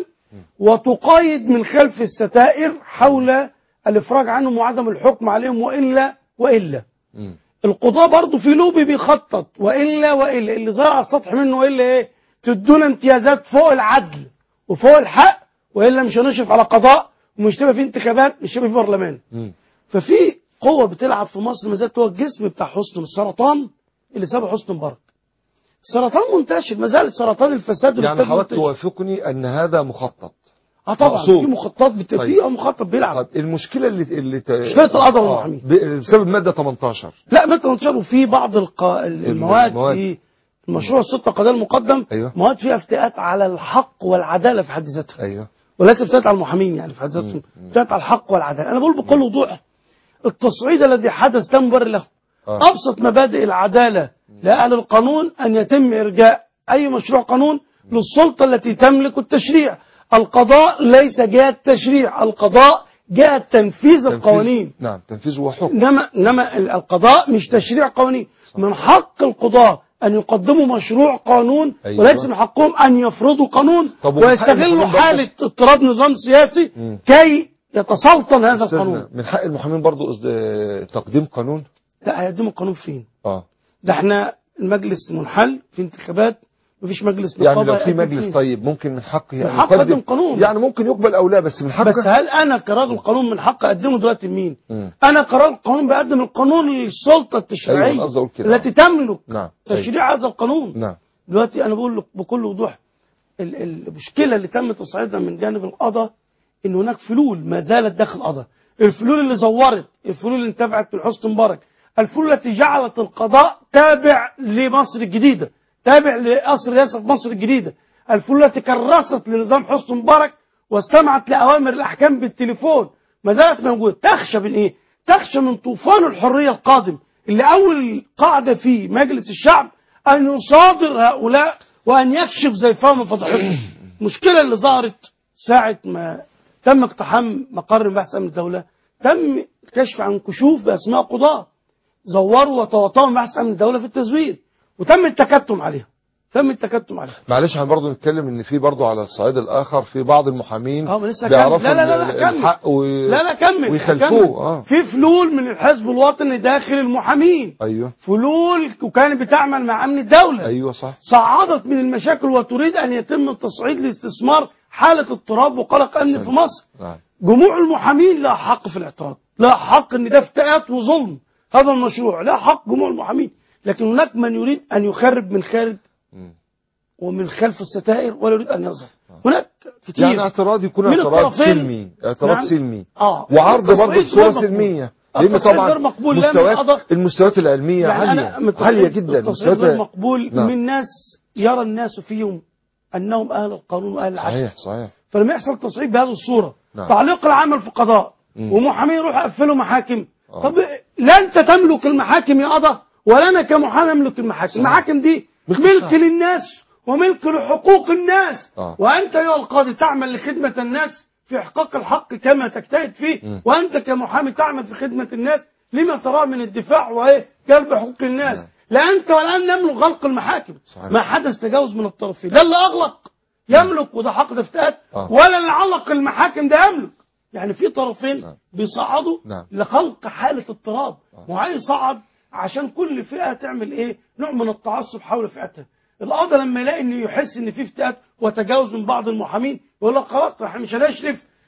وتقايد من خلف الستائر حول الإفراج عنهم وعدم الحكم عليهم وإلا وإلا مم. القضاء برضه في لوبي بيخطط وإلا وإلا اللي ظهر على السطح منه إلا إيه تدونا امتيازات فوق العدل وفوق الحق وإلا مش هنشرف على قضاء ومش تبقى في انتخابات مش تبقى في برلمان مم. ففي قوة بتلعب في مصر ما زالت هو الجسم بتاع حسن السرطان اللي سابه حسن مبارك السرطان منتشر ما زال سرطان الفساد يعني والفساد حضرتك منتشر توافقني ان هذا مخطط اه طبعا مقصود. في مخططات بت... طيب. في مخطط بيلعب طب المشكله اللي اللي ت... مشكلة القدر آه، والمحامين. ب- بسبب ماده 18 لا ما تنشر وفي بعض الق... المواد المواد. في المشروع الستة قضاء المقدم أيوه. مواد فيها افتئات على الحق والعدالة في حد ذاتها ايوه وليس افتئات على المحامين يعني في حد ذاتهم افتئات على الحق والعدالة أنا بقول بكل وضوح التصعيد الذي حدث لا مبرر له آه. أبسط مبادئ العدالة لأهل القانون أن يتم إرجاء أي مشروع قانون للسلطة التي تملك التشريع القضاء ليس جهة تشريع القضاء جهة تنفيذ تنفيذ- القوانين نعم تنفيذ وحكم إنما إنما القضاء مش تشريع قوانين من حق القضاة أن يقدموا مشروع قانون أيوة. وليس من حقهم أن يفرضوا قانون طب ومن حق ويستغلوا المحامين برضه- حالة اضطراب نظام سياسي مم. كي يتسلطن هذا أستاذنا، القانون من حق المحامين برضو إصد- آه، تقديم قانون لا هيقدموا القانون فين؟ اه ده احنا المجلس منحل في انتخابات مفيش مجلس يعني نقابة لو في يقدم مجلس فيه. طيب ممكن من حقه من حقه يقدم قانون. يعني ممكن يقبل او لا بس من حقه بس هل انا كراجل قانون من حق اقدمه دلوقتي لمين؟ مم. انا كراجل قانون بقدم القانون للسلطه التشريعيه أيوة، أنا قصدي أقول كده. التي تملك نعم تشريع هذا القانون نعم دلوقتي انا بقول لك بكل وضوح ال- ال- المشكله اللي تم تصعيدها من جانب القضاء ان هناك فلول ما زالت داخل القضاء الفلول اللي زورت الفلول اللي انتفعت من حسن مبارك الفلول التي جعلت القضاء تابع لمصر الجديده تابع لقصر رئاسه مصر الجديده الفلول التي كرست لنظام حسن مبارك واستمعت لاوامر الاحكام بالتليفون ما زالت موجوده تخشى من ايه تخشى من طوفان الحريه القادم اللي اول قاعده في مجلس الشعب ان يصادر هؤلاء وان يكشف زيفهم وفضحهم المشكله اللي ظهرت ساعه ما تم اقتحام مقر بحث امن الدوله تم الكشف عن كشوف باسماء قضاه زوروا وتواطؤوا مع بحث امن الدوله في التزوير وتم التكتم عليهم تم التكتم عليهم معلش احنا برضه نتكلم ان في برضه على الصعيد الاخر في بعض المحامين اه ما لسه بيعرفوا كمل. لا لا لا, لا ال- كمل. الحق و... لا لا كمل ويخالفوه كمل. اه في فلول من الحزب الوطني داخل المحامين ايوه فلول وكانت بتعمل مع امن الدوله ايوه صح صعدت من المشاكل وتريد ان يتم التصعيد لاستثمار حاله اضطراب وقلق امني في مصر نعم جموع المحامين لا حق في الاعتراض لا حق ان ده افتئات وظلم هذا المشروع لا حق جموع المحامين لكن هناك من يريد ان يخرب من خارج مم. ومن خلف الستائر ولا يريد ان يظهر هناك كتير يعني اعتراض يكون من اعتراض الطرفين. سلمي اعتراض نعم. س اه وعرض برضه التصعيد بصوره غير مقبول. سلميه لان التصعيد طبعا غير مقبول لا من مستويات قضاء المستويات العلميه يعني عاليه أنا من التصعيد- عاليه جدا التصعيد غير مستويات مقبول نعم. من ناس يرى الناس فيهم انهم اهل القانون واهل العدل صحيح صحيح فلما يحصل تصعيد بهذه الصوره نعم. تعليق العمل في القضاء مم. ومحامين يروحوا يقفلوا محاكم آه. طب لا انت تملك المحاكم يا قضاء ولا انا كمحامي املك المحاكم المحاكم دي ملك ملك الشعب. للناس وملك لحقوق الناس آه. وانت ايها القاضي تعمل لخدمه الناس في احقاق الحق كما تجتهد فيه مم. وانت كمحامي تعمل في خدمه الناس لما تراه من الدفاع وايه جلب حقوق الناس نعم. لا انت ولا انا نملك غلق المحاكم صحيح. ما حدث تجاوز من الطرفين لا اللي اغلق يملك وده حق ده افتئات آه. ولا اللي علق المحاكم ده يملك يعني في طرفين نعم. بيصعدوا نعم. لخلق حالة اضطراب وعايز يصعد عشان كل فئة تعمل ايه نوع من التعصب حول فئتها القاضي لما يلاقي انه يحس ان في افتئات وتجاوز من بعض المحامين يقول لك خلاص احنا مش هنشرف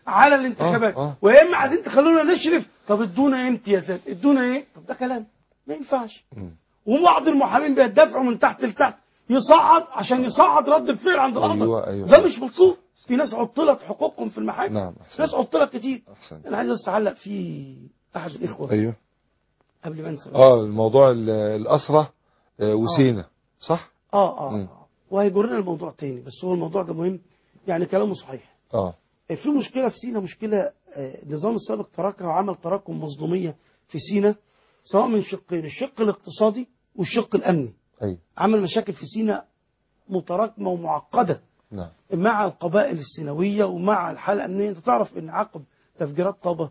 على الانتخابات آه، آه. ويا اما عايزين تخلونا نشرف طب ادونا امتيازات ادونا ايه طب ده كلام ما ينفعش مم. وبعض المحامين بيدفعوا من تحت لتحت يصعد عشان يصعد رد الفعل عند القضاء أيوة، أيوة. ده مش مطلوب في ناس عطلت حقوقهم في المحاكم نعم ناس عطلت كتير أحسن انا عايز بس اعلق في احد الاخوه أيوه قبل ما انسى اه الموضوع ال- الأسرة آه، وسينا صح؟ اه اه مم. وهيجرنا الموضوع تاني بس هو الموضوع ده مهم يعني كلامه صحيح اه في مشكلة في سينا مشكلة آه، النظام السابق تركها وعمل تراكم مظلومية في سينا سواء من شقين الشق الاقتصادي والشق الأمني أيوه عمل مشاكل في سينا متراكمة ومعقدة نعم مع القبائل السيناوية ومع الحالة الأمنية أنت تعرف أن عقب تفجيرات طابة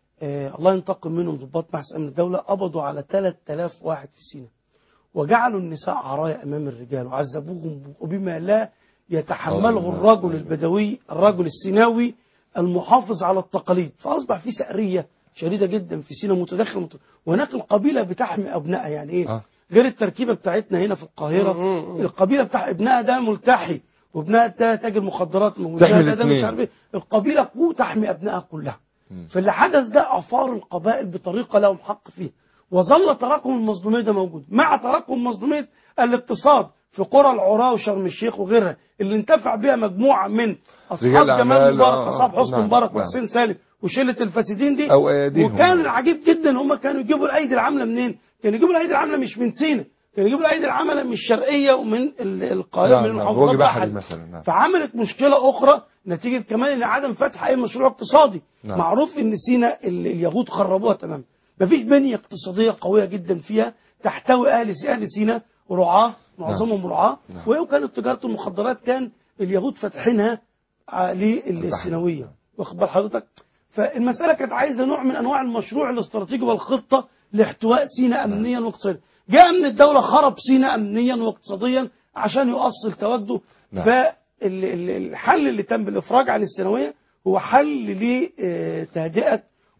آه الله ينتقم منهم ضباط بحث أمن الدولة قبضوا على 3000 واحد في سينا وجعلوا النساء عرايا أمام الرجال وعذبوهم وبما لا يتحمله الله. الرجل البدوي الرجل السيناوي المحافظ على التقاليد فأصبح في سأرية شديدة جدا في سينا متدخل مت... وهناك القبيلة بتحمي أبنائها يعني إيه آه. غير التركيبة بتاعتنا هنا في القاهرة القبيلة بتاع ابنها ده ملتحي وابنها ده تاجر مخدرات تحمي وابنها ده مش الاثنين. عارف ايه القبيلة قو تحمي أبنائها كلها مم. فاللي حدث ده أفار القبائل بطريقة لهم حق فيها وظل تراكم المظلومية ده موجود مع تراكم مظلومية الاقتصاد في قرى العراة وشرم الشيخ وغيرها اللي انتفع بها مجموعة من أصحاب رجال جمال أعمال، مبارك آه، أصحاب حسني نعم، مبارك نعم. وحسين سالم وشلة الفاسدين دي أو أيديهم. وكان العجيب جدا هم كانوا يجيبوا الأيدي العاملة منين؟ كانوا يجيبوا الأيدي العاملة مش من سينا كانوا يجيبوا الأيدي العاملة من الشرقية ومن ال- القاهرة نعم، من نعم. المحافظات روجي بحري بحري. مثلا نعم فعملت مشكلة أخرى نتيجة كمان إن عدم فتح أي مشروع اقتصادي نعم. معروف إن سينا ال- اليهود خربوها تماما مفيش بنية اقتصادية قوية جدا فيها تحتوي أهل س- أهل سينا رعاة معظمهم رعاة نعم. وكانت تجارة المخدرات كان اليهود فاتحينها ع- للسيناوية واخد بال حضرتك فالمسألة كانت عايزة نوع من أنواع المشروع الاستراتيجي والخطة لاحتواء سينا أمنيا واقتصاديا جاء من الدولة خرب سينا أمنيا واقتصاديا عشان يؤصل تواجده نعم. فالحل اللي تم بالإفراج عن الثانوية هو حل لتهدئة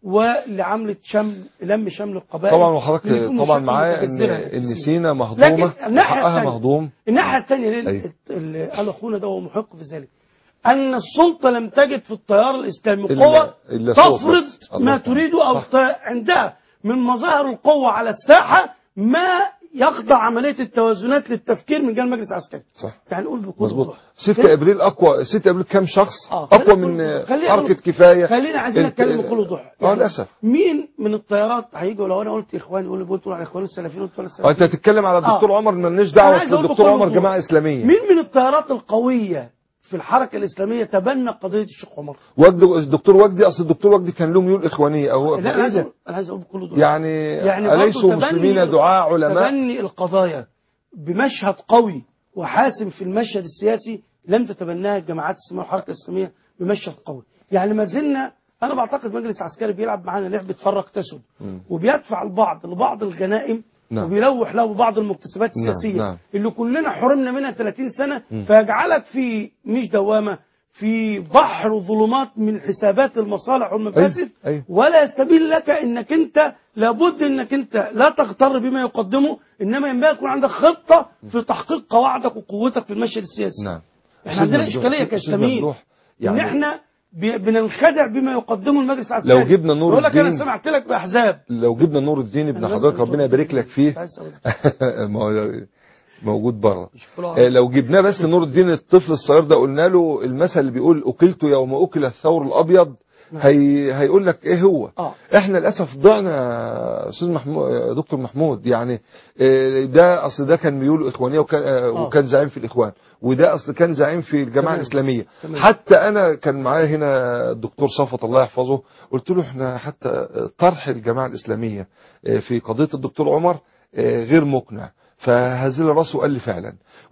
ولعملة شمل لم شمل القبائل طبعا وحضرتك لأن في طبعا مشاكل معايا ان متجذرة ان في سينا مهضومه لكن الناحية وحقها الثانية- مهضوم الناحية الثانية أيوة. ليه اللي قال أخونا ده هو محق في ذلك أن السلطة لم تجد في التيار الإسلامي إلا- قوة إلا صوت تفرض بس. الله ما يسلمك. تريد أو صح. ت- عندها من مظاهر القوة على الساحة ما يخضع عملية التوازنات للتفكير من جانب المجلس العسكري صح يعني نقول بكل مظبوط وضوح. 6 ابريل اقوى 6 ابريل كام شخص آه، اقوى خلينا من نقول- خلينا حركه نقول- كفايه خلينا عايزين الت- نتكلم بكل وضوح اه للاسف مين من الطيارات هيجوا لو انا قلت اخوان يقول لي قلت على اخوان السلفيين قلت ولا اه السلفيين انت هتتكلم على الدكتور آه. عمر مالناش أنا دعوه عايز اصل أقول الدكتور بكل عمر وضوح. جماعه اسلاميه مين من الطيارات القوية في الحركة الإسلامية تبنى قضية الشيخ عمر وجد الدكتور وجدي اصل الدكتور وجدي كان له ميول اخوانيه او لا أنا إيه عايز ده؟ أقول أنا عايز أقول بكل وضوح يعني, يعني برضو اليسوا تبني- مسلمين دعاء علماء تبني القضايا بمشهد قوي وحاسم في المشهد السياسي لم تتبناها الجماعات الاسلاميه والحركه الاسلاميه بمشهد قوي يعني ما زلنا انا بعتقد مجلس عسكري بيلعب معانا لعبه فرق تسد مم. وبيدفع البعض لبعض الغنائم نعم. وبيلوح له بعض المكتسبات نعم، السياسيه نعم. اللي كلنا حرمنا منها 30 سنه مم. فيجعلك في مش دوامه في بحر ظلمات من حسابات المصالح والمفاسد أيوة. ولا يستبين لك انك انت لابد انك انت لا تغتر بما يقدمه انما ينبغي يكون عندك خطه في تحقيق قواعدك وقوتك في المشهد السياسي نعم احنا عندنا أستاذ اشكاليه ممدوح- أستاذ كاسلاميين ممدوح، ان يعني احنا بي- بننخدع بما يقدمه المجلس العسكري لو جبنا نور يقول لك انا الدين- سمعت لك باحزاب لو جبنا نور الدين ابن أنا بس حضرتك بتقول- ربنا يبارك لك فيه عايز أقول- ما هو موجود بره فلان. آه، لو جبناه بس نور الدين الطفل الصغير ده قلنا له المثل اللي بيقول اكلت يوم اكل الثور الابيض هي هيقول لك ايه هو اه احنا للاسف ضعنا يا استاذ محمود دكتور محمود يعني آه، ده اصل ده كان ميول اخوانيه وكان آه، وكان زعيم في الاخوان وده اصل كان زعيم في الجماعه تمام. الاسلاميه تمام. حتى انا كان معايا هنا الدكتور صفوت الله يحفظه قلت له احنا حتى طرح الجماعه الاسلاميه آه، في قضيه الدكتور عمر آه، غير مقنع فهزل راسه قال لي فعلا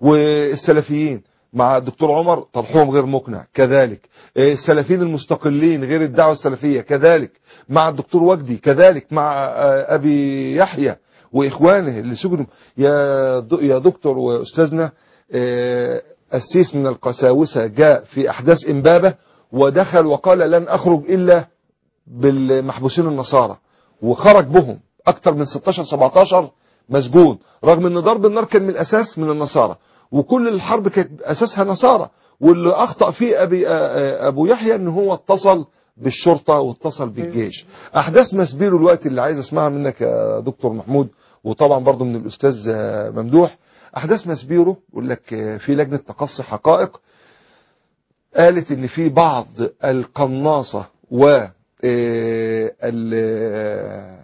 والسلفيين مع الدكتور عمر طرحهم غير مقنع كذلك آه، السلفيين المستقلين غير الدعوة السلفية كذلك مع الدكتور وجدي كذلك مع آه، أبي يحيى وإخوانه اللي سجنوا يا د- يا دكتور وأستاذنا آه، السيس من القساوسة جاء في أحداث إمبابة ودخل وقال لن أخرج إلا بالمحبوسين النصارى وخرج بهم أكثر من 16 17 مسجون رغم ان ضرب النار كان من الاساس من النصارى وكل الحرب كانت اساسها نصارى واللي اخطا فيه ابي آه، ابو يحيى ان هو اتصل بالشرطة واتصل بالجيش أحداث مسبيرو الوقت اللي عايز أسمعها منك يا دكتور محمود وطبعا برضو من الأستاذ آه، ممدوح أحداث مسبيرو يقول لك آه، في لجنة تقصي حقائق قالت ان في بعض القناصة و آه، ال- آه،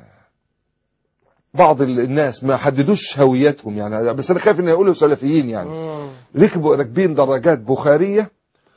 بعض الناس ما حددوش هويتهم يعني بس انا خايف ان يقولوا سلفيين يعني ركبوا راكبين دراجات بخارية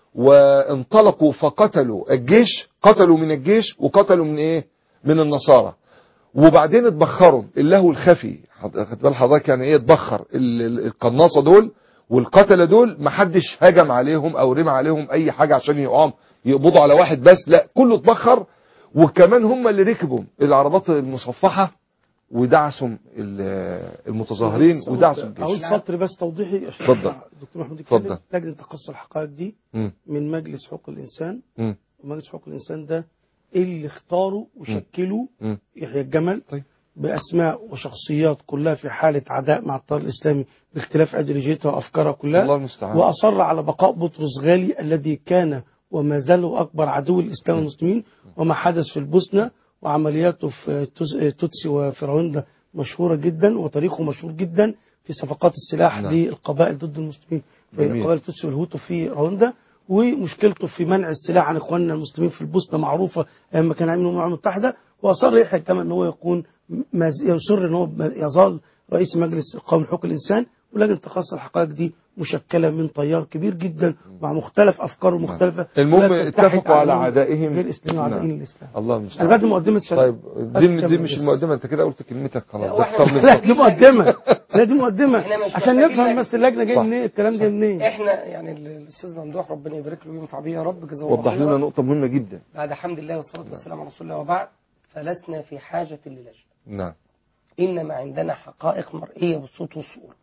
وانطلقوا فقتلوا الجيش قتلوا من الجيش وقتلوا من ايه من النصارى وبعدين اتبخروا اللهو الخفي خد بال حضرتك يعني ايه اتبخر ال- ال- القناصه دول والقتله دول محدش هجم عليهم او رمى عليهم اي حاجه عشان يقام يقبضوا على واحد بس لا كله اتبخر وكمان هم اللي ركبوا العربات المصفحه ودعسوا ال- المتظاهرين ودعسوا الجيش اقول سطر بس توضيحي عشان اتفضل. دكتور محمود اتفضل. يتكلم لجنه تقصي الحقائق دي مم. من مجلس حقوق الانسان مم. ومجلس حقوق الانسان ده اللي اختاروا وشكلوا مم. يحيى الجمل طيب. باسماء وشخصيات كلها في حاله عداء مع التيار الاسلامي باختلاف ايديولوجيتها وافكارها كلها الله المستعان واصر على بقاء بطرس غالي الذي كان وما زال هو اكبر عدو الاسلام والمسلمين وما حدث في البوسنه وعملياته في توز- توتسي وفرعوندا مشهوره جدا وتاريخه مشهور جدا في صفقات السلاح نعم. للقبائل ضد المسلمين في جميل. قبائل التوتسي والهوتو في رواندا ومشكلته في منع السلاح عن اخواننا المسلمين في البوسنه معروفه لما كان عامل الامم المتحده واصر يحيى كمان ان هو يكون ما ز- يصر ان هو يظل رئيس مجلس القومي لحقوق الانسان ولجنه تخصص الحقائق دي مشكله من تيار كبير جدا مع مختلف افكاره المختلفه المهم ولا تتحد اتفقوا على على عدائهم غير الاسلام وعدائين نعم. الاسلام الله انا المستعان بعد مقدمه شرح. طيب بس دي كمل دي مش بس. المقدمه انت كده قلت كلمتك خلاص واحنا اختار مش لي لا دي مقدمه لا دي إحنا مقدمه مش عشان محتاجين نفهم لجنة. بس اللجنه جايه صح. منين الكلام جاي منين احنا يعني ال- الاستاذ ممدوح ربنا يبارك له وينفع بيه يا رب جزاه الله وضح خيرا. لنا نقطه مهمه جدا بعد حمد الله والصلاه والسلام على رسول الله وبعد فلسنا في حاجه للجنه نعم انما عندنا حقائق مرئيه بالصوت والصوره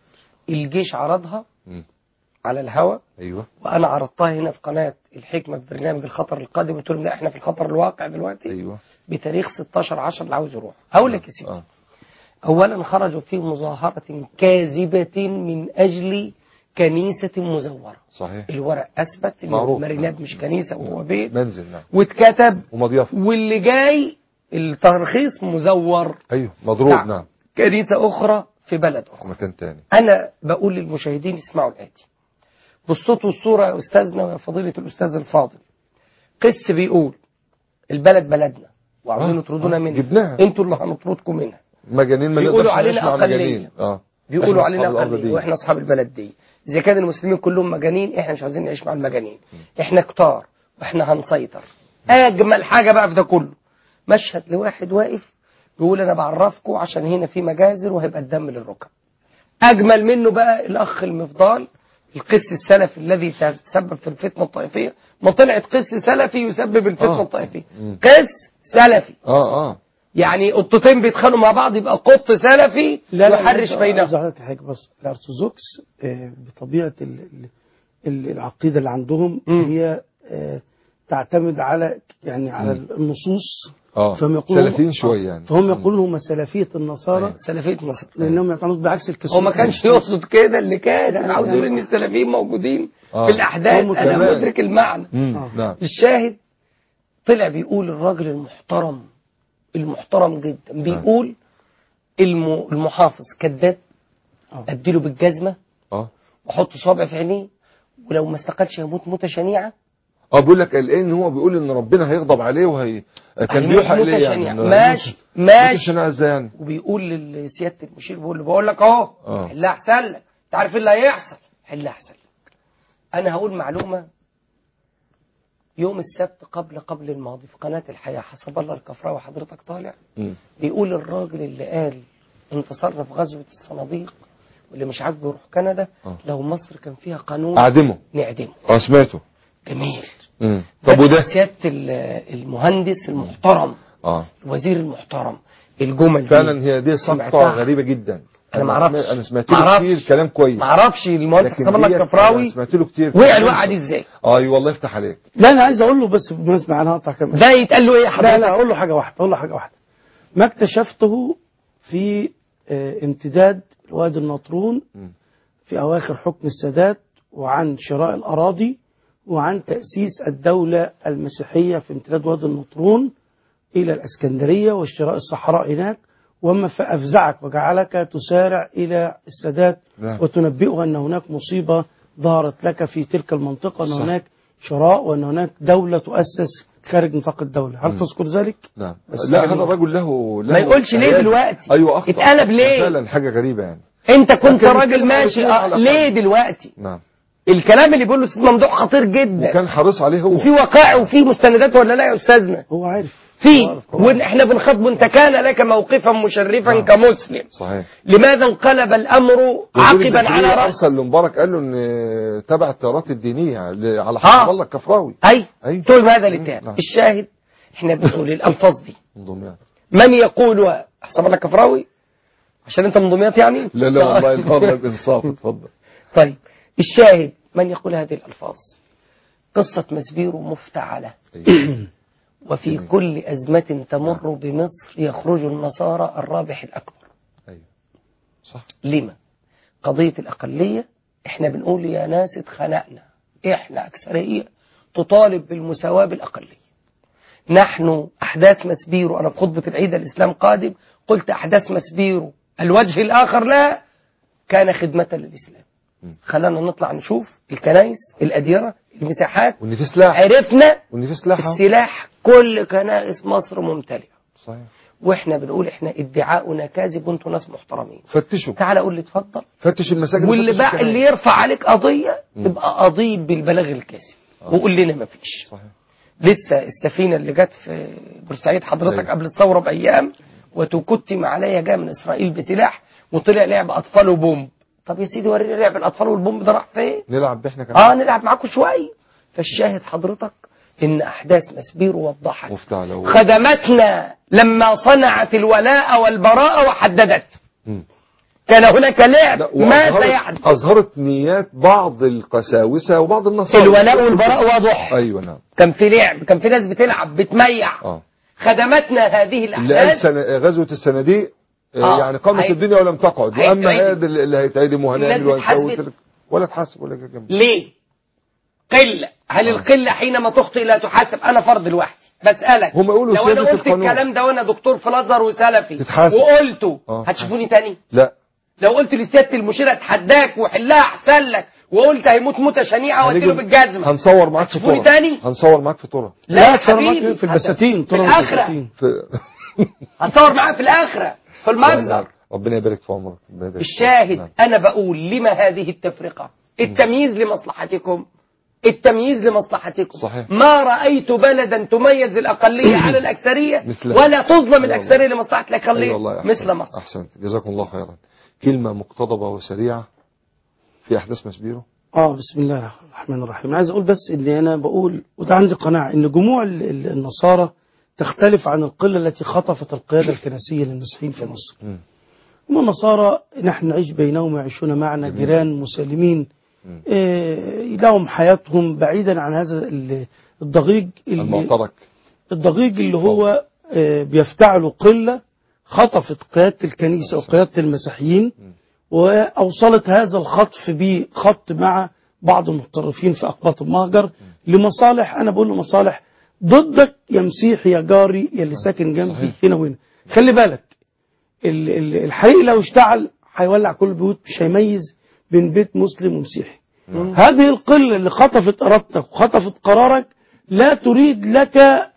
الجيش عرضها مم. على الهوى ايوه وانا عرضتها هنا في قناه الحكمه في برنامج الخطر القادم قلت لهم لا احنا في الخطر الواقع دلوقتي ايوه بتاريخ 16 10 اللي عاوز يروح هقول لك يا سيدي آه. اولا خرجوا في مظاهره كاذبه من اجل كنيسه مزوره صحيح الورق اثبت ان معروف. مريناب مش كنيسه وهو بيت منزل نعم واتكتب ومضيافه واللي جاي الترخيص مزور ايوه مضروب نعم. نعم كنيسه اخرى في بلد اخرى مكان تاني انا بقول للمشاهدين اسمعوا الاتي بالصوت والصوره يا استاذنا ويا فضيله الاستاذ الفاضل قس بيقول البلد بلدنا وعاوزين آه، يطردونا آه، منها جبناها. انتوا اللي هنطردكم منها مجانين ما بيقولوا نقدرش علينا نعيش مع أقلية. مجانين اه بيقولوا إحنا علينا أصحاب الأرض أقلية دي. واحنا اصحاب البلد دي اذا كان المسلمين كلهم مجانين احنا مش عاوزين نعيش مع المجانين احنا كتار واحنا هنسيطر اجمل حاجه بقى في ده كله مشهد لواحد واقف بيقول انا بعرفكم عشان هنا في مجازر وهيبقى الدم للركب اجمل منه بقى الاخ المفضال القس السلفي الذي تسبب في الفتنه الطائفيه ما طلعت قس سلفي يسبب الفتنه آه. الطائفيه مم. قس سلفي اه اه يعني قطتين بيتخانقوا مع بعض يبقى قط سلفي يحرش بينهم زهرت حاجه بس الارثوذكس آه، بطبيعه ال- ال- ال- العقيده اللي عندهم هي آه، تعتمد على يعني على مم. النصوص اه فهم يقولون سلفيين شويه يعني فهم يقولون هم سلفيه النصارى سلفيه مصر لانهم يعتنون بعكس الكسوف هو ما كانش يقصد كده اللي كان لا، انا عاوز لا. اقول ان السلفيين موجودين آه. في الاحداث هم انا كمان. مدرك المعنى مم. نعم الشاهد طلع بيقول الراجل المحترم المحترم جدا بيقول الم- المحافظ كذاب آه. اديله بالجزمه اه واحط صابع في عينيه ولو ما استقالش يموت موته شنيعه اه بيقول لك قال ان هو بيقول ان ربنا هيغضب عليه وهي كان هيموت بيوحى موتة اليه يعني شنيعة. إنه- ماشي موتة ماشي شنيعة ازاي يعني وبيقول لسياده المشير بيقول له بقول لك اهو آه. حلها احسن لك انت عارف ايه اللي هيحصل حلها احسن لك انا هقول معلومه يوم السبت قبل قبل الماضي في قناه الحياه حسب الله الكفراوي حضرتك طالع مم. بيقول الراجل اللي قال انتصرنا في غزوه الصناديق واللي مش عاجبه يروح كندا آه. لو مصر كان فيها قانون اعدمه نعدمه اه سمعته جميل مم. طب وده سياده ال- المهندس المحترم اه الوزير المحترم الجمل دي فعلا هي دي صفقه سمعتها. غريبه جدا أنا معرفش. سمعت- انا سمعت له معرفش. كتير كلام كويس معرفش المهندس لكن حسب الله ديت الكفراوي أنا سمعت له كتير وقع كلام الوقعه كويس. دي ازاي اه ايوه الله يفتح عليك لا انا عايز اقول له بس بالمناسبه انا هقطع كمان ده يتقال له ايه يا لا حضرتك لا اقول له حاجه واحده اقول له حاجه واحده ما اكتشفته في آه، امتداد وادي النطرون مم. في اواخر حكم السادات وعن شراء الاراضي وعن تأسيس الدولة المسيحية في امتداد وادي النطرون إلى الأسكندرية واشتراء الصحراء هناك وما فأفزعك وجعلك تسارع إلى السادات نعم. وتنبئه أن هناك مصيبة ظهرت لك في تلك المنطقة أن صح. هناك شراء وأن هناك دولة تؤسس خارج نطاق الدولة هل مم. تذكر ذلك؟ نعم بس لا يعني- هذا الرجل له له ما يقولش ليه خيال. دلوقتي؟ ايوه اخطا اتقلب ليه؟ فعلا حاجه غريبه يعني انت كنت لكن راجل يتكلم ماشي على اه الأقل. ليه دلوقتي نعم الكلام اللي بيقوله الاستاذ ممدوح خطير جدا وكان حريص عليه هو وفي وقائع وفي مستندات ولا لا يا استاذنا هو عارف في واحنا بنخاطبه انت كان لك موقفا مشرفا نعم. كمسلم صحيح لماذا انقلب الامر وزير عقبا على الداخلية راس ارسل لمبارك قال له ان تبع التيارات الدينيه ل- على آه. حسب الله الكفراوي اي اي تقول ماذا للتهم نعم. الشاهد احنا بنقول الالفاظ دي من دمياط. من يقولها حسب الله كفراوي عشان انت من دمياط يعني لا لا والله لا والله بانصاف اتفضل طيب الشاهد من يقول هذه الألفاظ قصة مسبيرو مفتعلة أيوة. وفي كل أزمة تمر بمصر يخرج النصارى الرابح الأكبر ايوه صح لما قضية الأقلية احنا بنقول يا ناس اتخنقنا احنا أكثرية تطالب بالمساواة بالأقلية نحن أحداث مسبيرو أنا بخطبة العيد الإسلام قادم قلت أحداث مسبيرو الوجه الآخر لا كان خدمة للإسلام م. خلانا نطلع نشوف الكنائس الأديرة المساحات وان في سلاح عرفنا وان في سلاح أهو. السلاح كل كنائس مصر ممتلئة صحيح واحنا بنقول احنا ادعاؤنا كاذب وانتوا ناس محترمين فتشوا تعال قول لي اتفضل فتش المساجد واللي وفتش بقى الكنائس. اللي يرفع عليك قضية مم. تبقى قضية بالبلاغ الكاذب وقول لنا ما فيش صحيح لسه السفينة اللي جت في بورسعيد حضرتك أيوة. قبل الثورة بأيام وتكتم عليا جاء من إسرائيل بسلاح وطلع لعب أطفال وبومب طب يا سيدي وريني لعب الأطفال والبومب ده راح فين نلعب احنا كمان اه نلعب معاكم شوية فالشاهد حضرتك إن أحداث مسبير وضحت مفتعل أهو. خدمتنا لما صنعت الولاء والبراء وحددت مم. كان هناك لعب لا ما وأظهرت- سيحدث اظهرت نيات بعض القساوسه وبعض النصارى الولاء والبراء واضح ايوه نعم كان في لعب كان في ناس بتلعب بتميع اه خدمتنا هذه اللي قال الأحداث سنة غزوة الصناديق آه. آه. يعني قامت هي- الدنيا ولم تقعد واما هيتعدم. هذا اللي هيتعدم وهنعمل الناس وهنسوي اتحاسبت. وتلك- ولا تحاسب ولا جنب ليه قلة هل آه. القلة حينما تخطئ لا تحاسب أنا فرد لوحدي بسألك هم يقولوا لو أنا سيادة قلت القانون. الكلام ده وأنا دكتور في الأزهر وسلفي تتحاسب. وقلته آه. هتشوفوني تاني لا لو قلت لسيادة المشير اتحداك وحلها أحسن لك وقلت هيموت موتة شنيعة واديله هنيجي- بالجزمة هنصور معاك في هتشوفوني طرة تاني هنصور معاك في طرة لا يا تصور معاك حبيبي في البساتين في طرق الآخرة البساتين. في هتصور معاه في الآخرة في المنظر ربنا يبارك في عمرك ربنا يبارك في الشاهد عمرك. أنا بقول لما هذه التفرقة التمييز لمصلحتكم التمييز لمصلحتكم صحيح. ما رأيت بلدا تميز الأقلية على الأكثرية مثلها. ولا تظلم أيوة الأكثرية لمصلحة أي الأقلية والله أحسنت. مثل مصر أحسنت جزاكم الله خيرا كلمة مقتضبة وسريعة في أحداث مسبيرو اه بسم الله الرحمن الرحيم أنا عايز اقول بس ان انا بقول وده عندي قناعه ان جموع ال- ال- النصارى تختلف عن القله التي خطفت القياده الكنسيه للمسيحيين في مصر. مم. هم النصارى نحن نعيش بينهم ويعيشون معنا جميل. جيران مسالمين مم. إيه لهم حياتهم بعيدا عن هذا ال- الضجيج اللي المعترك الضجيج اللي هو آه، بيفتعله قلة خطفت قيادة الكنيسة وقيادة المسيحيين وأوصلت هذا الخطف بخط مع بعض المتطرفين في أقباط المهجر لمصالح أنا بقول له مصالح ضدك يا مسيحي يا جاري يا اللي ساكن جنبي صحيح. هنا وهنا خلي بالك ال- ال- الحريق لو اشتعل هيولع كل البيوت مش هيميز بين بيت مسلم ومسيحي هذه القلة اللي خطفت إرادتك وخطفت قرارك لا تريد لك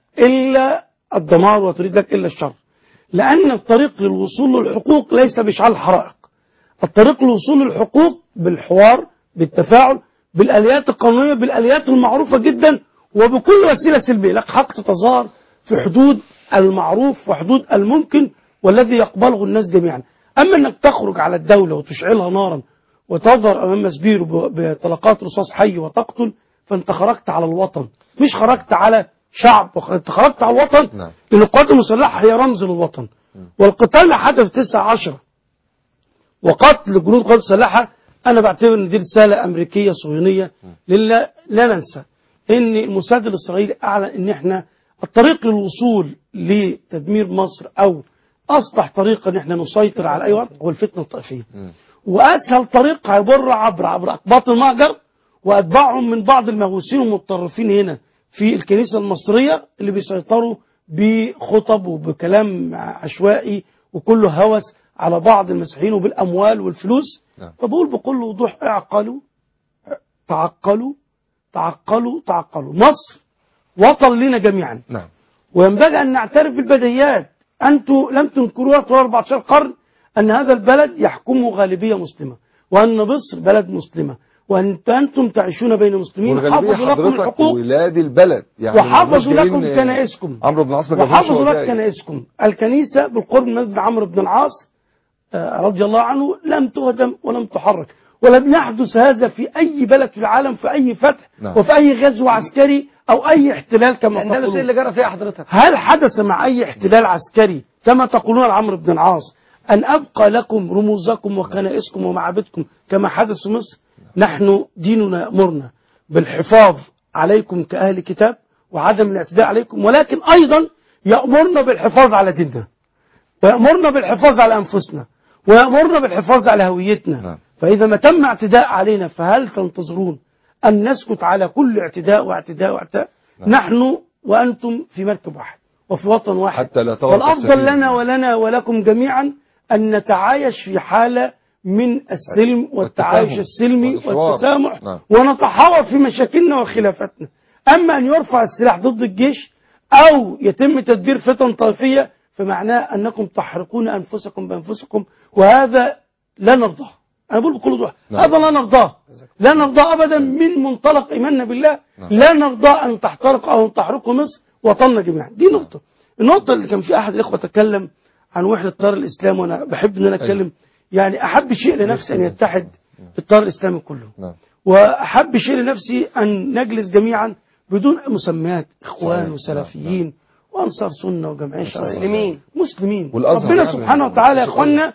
إلا الدمار وتريد لك إلا الشر لأن الطريق للوصول للحقوق ليس بإشعال الحرائق الطريق للوصول للحقوق بالحوار بالتفاعل بالآليات القانونية بالآليات المعروفة جدا وبكل وسيلة سلبية لك حق تتظاهر في حدود المعروف وحدود الممكن والذي يقبله الناس جميعا أما أنك تخرج على الدولة وتشعلها نارا وتظهر أمام مسبير ب- بطلقات رصاص حي وتقتل فأنت خرجت على الوطن مش خرجت على شعب وخ- أنت خرجت على الوطن نعم لأن القوات المسلحة هي رمز للوطن والقتال اللي حدث في 9 10 وقتل جنود القوات المسلحة أنا بعتبر إن دي رسالة أمريكية صهيونية لله لا ننسى إن الموساد الإسرائيلي أعلن إن إحنا الطريق للوصول لتدمير مصر أو أصبح طريقا إن إحنا نسيطر على أي وقت هو الفتنة الطائفية مم. واسهل طريق هيمر عبر عبر اقباط المهجر وأتباعهم من بعض المغوصين والمتطرفين هنا في الكنيسة المصرية اللي بيسيطروا بخطب وبكلام عشوائي وكله هوس على بعض المسيحيين وبالأموال والفلوس نعم. فبقول بكل وضوح اعقلوا تعقلوا تعقلوا تعقلوا مصر وطن لنا جميعا نعم وينبغي أن نعترف بالبديهيات أنتم لم تنكروها طوال 14 قرن أن هذا البلد يحكمه غالبية مسلمة وأن مصر بلد مسلمة وأن أنتم تعيشون بين مسلمين والغالبية حافظوا لكم حضرتك الحقوق ولاد البلد يعني وحافظوا مش لكم جايين- كنائسكم عمرو بن العاص ما جابوش وحافظوا لك ودايع. كنائسكم الكنيسة بالقرب من مسجد عمرو بن العاص آه، رضي الله عنه لم تهدم ولم تحرك ولم يحدث هذا في أي بلد في العالم في أي فتح نعم. وفي أي غزو عسكري أو أي احتلال كما الاندلس تقولون اللي جرى فيها حضرتك هل حدث مع أي احتلال عسكري كما تقولون لعمرو بن العاص أن أبقى لكم رموزكم وكنائسكم ومعابدكم كما حدث في مصر نحن ديننا يأمرنا بالحفاظ عليكم كأهل كتاب وعدم الاعتداء عليكم ولكن أيضا يأمرنا بالحفاظ على ديننا ويأمرنا بالحفاظ على أنفسنا ويأمرنا بالحفاظ على هويتنا فإذا ما تم اعتداء علينا فهل تنتظرون أن نسكت على كل اعتداء واعتداء واعتداء نحن وأنتم في مركب واحد وفي وطن واحد حتى لا تغرق والأفضل السفينة. لنا ولنا ولكم جميعا أن نتعايش في حالة من السلم والتعايش والتفاهم السلمي والحوار. والتسامح نعم. ونتحاور في مشاكلنا وخلافاتنا أما أن يرفع السلاح ضد الجيش أو يتم تدبير فتن طائفية فمعناه أنكم تحرقون أنفسكم بأنفسكم وهذا لا نرضاه أنا بقول بكل وضوح نعم. هذا لا نرضاه لا نرضاه أبدا من منطلق إيماننا بالله نعم. لا نرضى أن تحترق أو أن تحرق مصر وطننا جميعا دي نقطة النقطة اللي كان في أحد الإخوة تكلم عن وحدة التيار الإسلامي وأنا بحب أن أنا أتكلم يعني أحب شيء لنفسي أن يتحد التيار الإسلامي كله نعم. وأحب شيء لنفسي أن نجلس جميعا بدون مسميات إخوان صحيح. وسلفيين وأنصار سنة وجمعية شرعية مسلمين. مسلمين والأزهر ربنا يعني سبحانه وتعالى يا مش إخوانا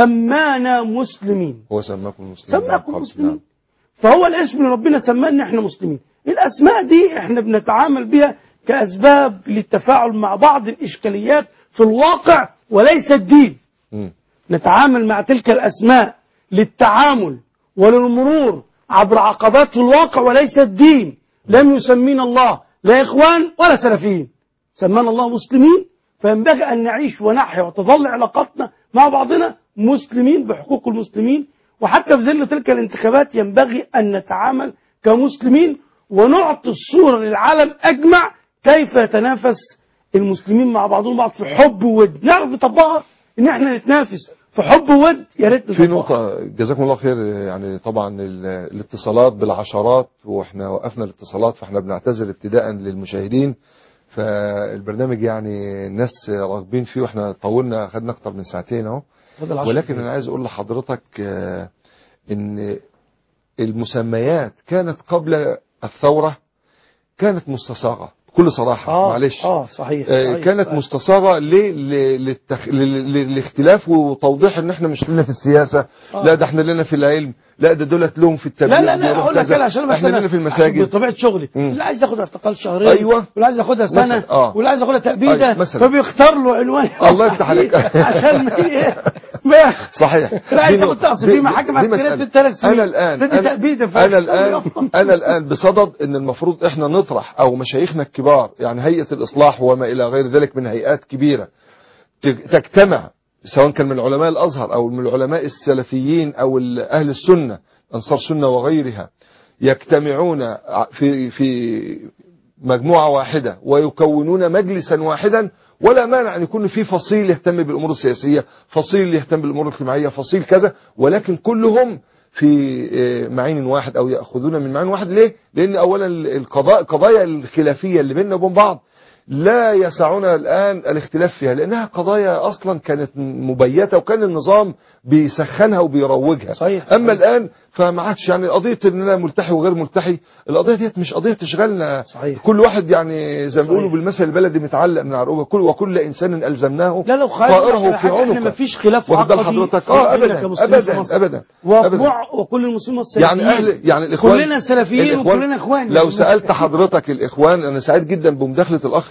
سمانا مسلمين هو سماكم مسلمين سماكم نعم. مسلمين فهو الاسم اللي ربنا سماه ان احنا مسلمين الاسماء دي احنا بنتعامل بها كاسباب للتفاعل مع بعض الاشكاليات في الواقع وليس الدين مم. نتعامل مع تلك الاسماء للتعامل وللمرور عبر عقبات في الواقع وليس الدين لم يسمينا الله لا اخوان ولا سلفيين سمانا الله مسلمين فينبغي ان نعيش ونحيا وتظل علاقاتنا مع بعضنا مسلمين بحقوق المسلمين وحتى في ظل تلك الانتخابات ينبغي ان نتعامل كمسلمين ونعطي الصوره للعالم اجمع كيف يتنافس المسلمين مع بعضهم بعض في حب وود نعرف نطبقها ان احنا نتنافس في حب وود يا ريت في نطبقها. نقطة جزاكم الله خير يعني طبعا ال- الاتصالات بالعشرات واحنا وقفنا الاتصالات فاحنا بنعتذر ابتداء للمشاهدين فالبرنامج يعني الناس راغبين فيه واحنا طولنا خدنا اكتر من ساعتين اهو فاضل عشر ولكن دقايق. انا عايز اقول لحضرتك آه، ان المسميات كانت قبل الثورة كانت مستصاغة بكل صراحة آه، معلش اه صحيح, آه، صحيح كانت صحيح. مستصاغة ليه ل- للتخ... ل- ل- للاختلاف وتوضيح ان احنا مش لنا في السياسة آه. لا ده احنا لنا في العلم لا ده دولت لهم في التبليغ لا لا لا دولت اقول لك كذا. انا عشان بس احنا أنا لنا في عشان المساجد بطبيعه شغلي مم. اللي عايز ياخد اعتقال شهرين أيوة. واللي عايز ياخدها سنه مثلا، آه. واللي عايز ياخدها تأبيده أيوة، مثلا. فبيختار له عنوان الله يفتح عليك. عشان ما ي- ما صحيح لا عايز دي ياخد نقطة. تقصي دي- في محاكم دي عسكريه مسألة. في ثلاث سنين انا الان تدي انا, تأبيده أنا الان انا الان بصدد ان المفروض احنا نطرح او مشايخنا الكبار يعني هيئة الاصلاح وما الى غير ذلك من هيئات كبيرة تج- تجتمع سواء كان من علماء الازهر او من العلماء السلفيين او ال- اهل السنة انصار سنة وغيرها يجتمعون ع- في في مجموعة واحدة ويكونون مجلسا واحدا ولا مانع أن يكون في فصيل يهتم بالأمور السياسية فصيل يهتم بالأمور الاجتماعية فصيل كذا ولكن كلهم في آه، معين واحد أو يأخذون من معين واحد ليه؟ لأن أولا القضاء قضايا الخلافية اللي بيننا وبين بعض لا يسعنا الآن الاختلاف فيها لأنها قضايا أصلا كانت مبيتة وكان النظام بيسخنها وبيروجها صحيح أما الآن فما عادش يعني قضية إن أنا ملتحي وغير ملتحي القضية ديت مش قضية تشغلنا صحيح. كل واحد يعني زي ما صحيح. بيقولوا بالمثل البلدي متعلق من عرقوبة كل وكل إنسان ألزمناه لا لو خالد طائره في احنا عنقه مفيش خلاف واخد بال عقدي حضرتك اه بيننا ابدا كمسلمين في ابدا مصر. ابدا ومع وكل المسلمين والسلفيين يعني اهل يعني الاخوان كلنا سلفيين الإخوان- وكلنا اخوان لو سالت حضرتك الاخوان انا سعيد جدا بمداخله الاخ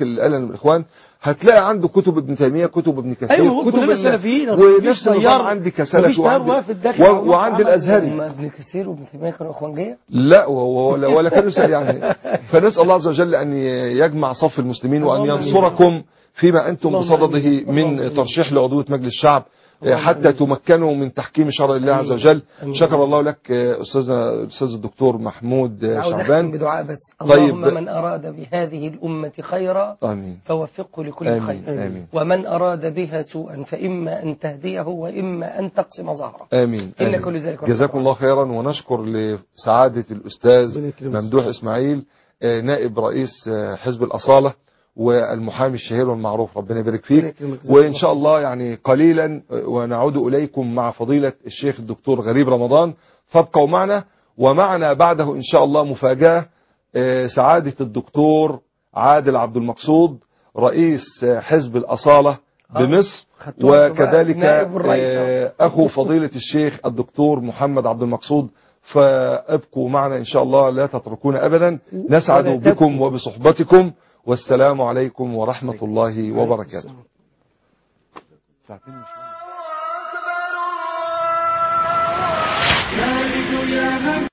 اللي قالها الاخوان هتلاقي عنده كتب ابن تيميه كتب ابن كثير أيوة، كتب كلنا ال- سلفيين، أصل مفيش ونفس النظام تيار- عندي مفيش كسلفي تيار وعندي واقف داخل و- على النص وعند عمل الازهري هم ابن كثير وابن تيميه كانوا اخوانجيه لا و- ولا, ولا كانوا س- يعني فنسأل الله عز وجل أن يجمع صف المسلمين وأن اللهم ينصركم فيما أنتم اللهم بصدده آمين. من ترشيح لعضوية مجلس الشعب حتى تمكنوا من تحكيم شرع الله عز آمين. وجل آمين. شكر الله لك أستاذنا الأستاذ الدكتور محمود عاوز اختم شعبان بدعاء بس طيب. اللهم من اراد بهذه الامه خيرا آمين فوفقه لكل آمين. خير آمين. ومن اراد بها سوءا فاما ان تهديه واما ان تقسم ظهره آمين إن آمين. كل ذلك جزاكم الله خيرا ونشكر لسعادة الأستاذ ممدوح إسماعيل آه، نائب رئيس آه، حزب الأصالة والمحامي الشهير والمعروف ربنا يبارك فيك وإن شاء الله يعني قليلا آه، ونعود إليكم مع فضيلة الشيخ الدكتور غريب رمضان فابقوا معنا ومعنا بعده إن شاء الله مفاجأة آه، سعادة الدكتور عادل عبد المقصود رئيس آه، حزب الأصالة بمصر خدتوها بقى وكذلك نائب الرئيس. آه، أخو فضيلة الشيخ الدكتور محمد عبد المقصود فابقوا معنا إن شاء الله لا تتركونا أبدا نسعد ولا بكم وبصحبتكم والسلام عليكم ورحمة الله وبركاته ساعتين مش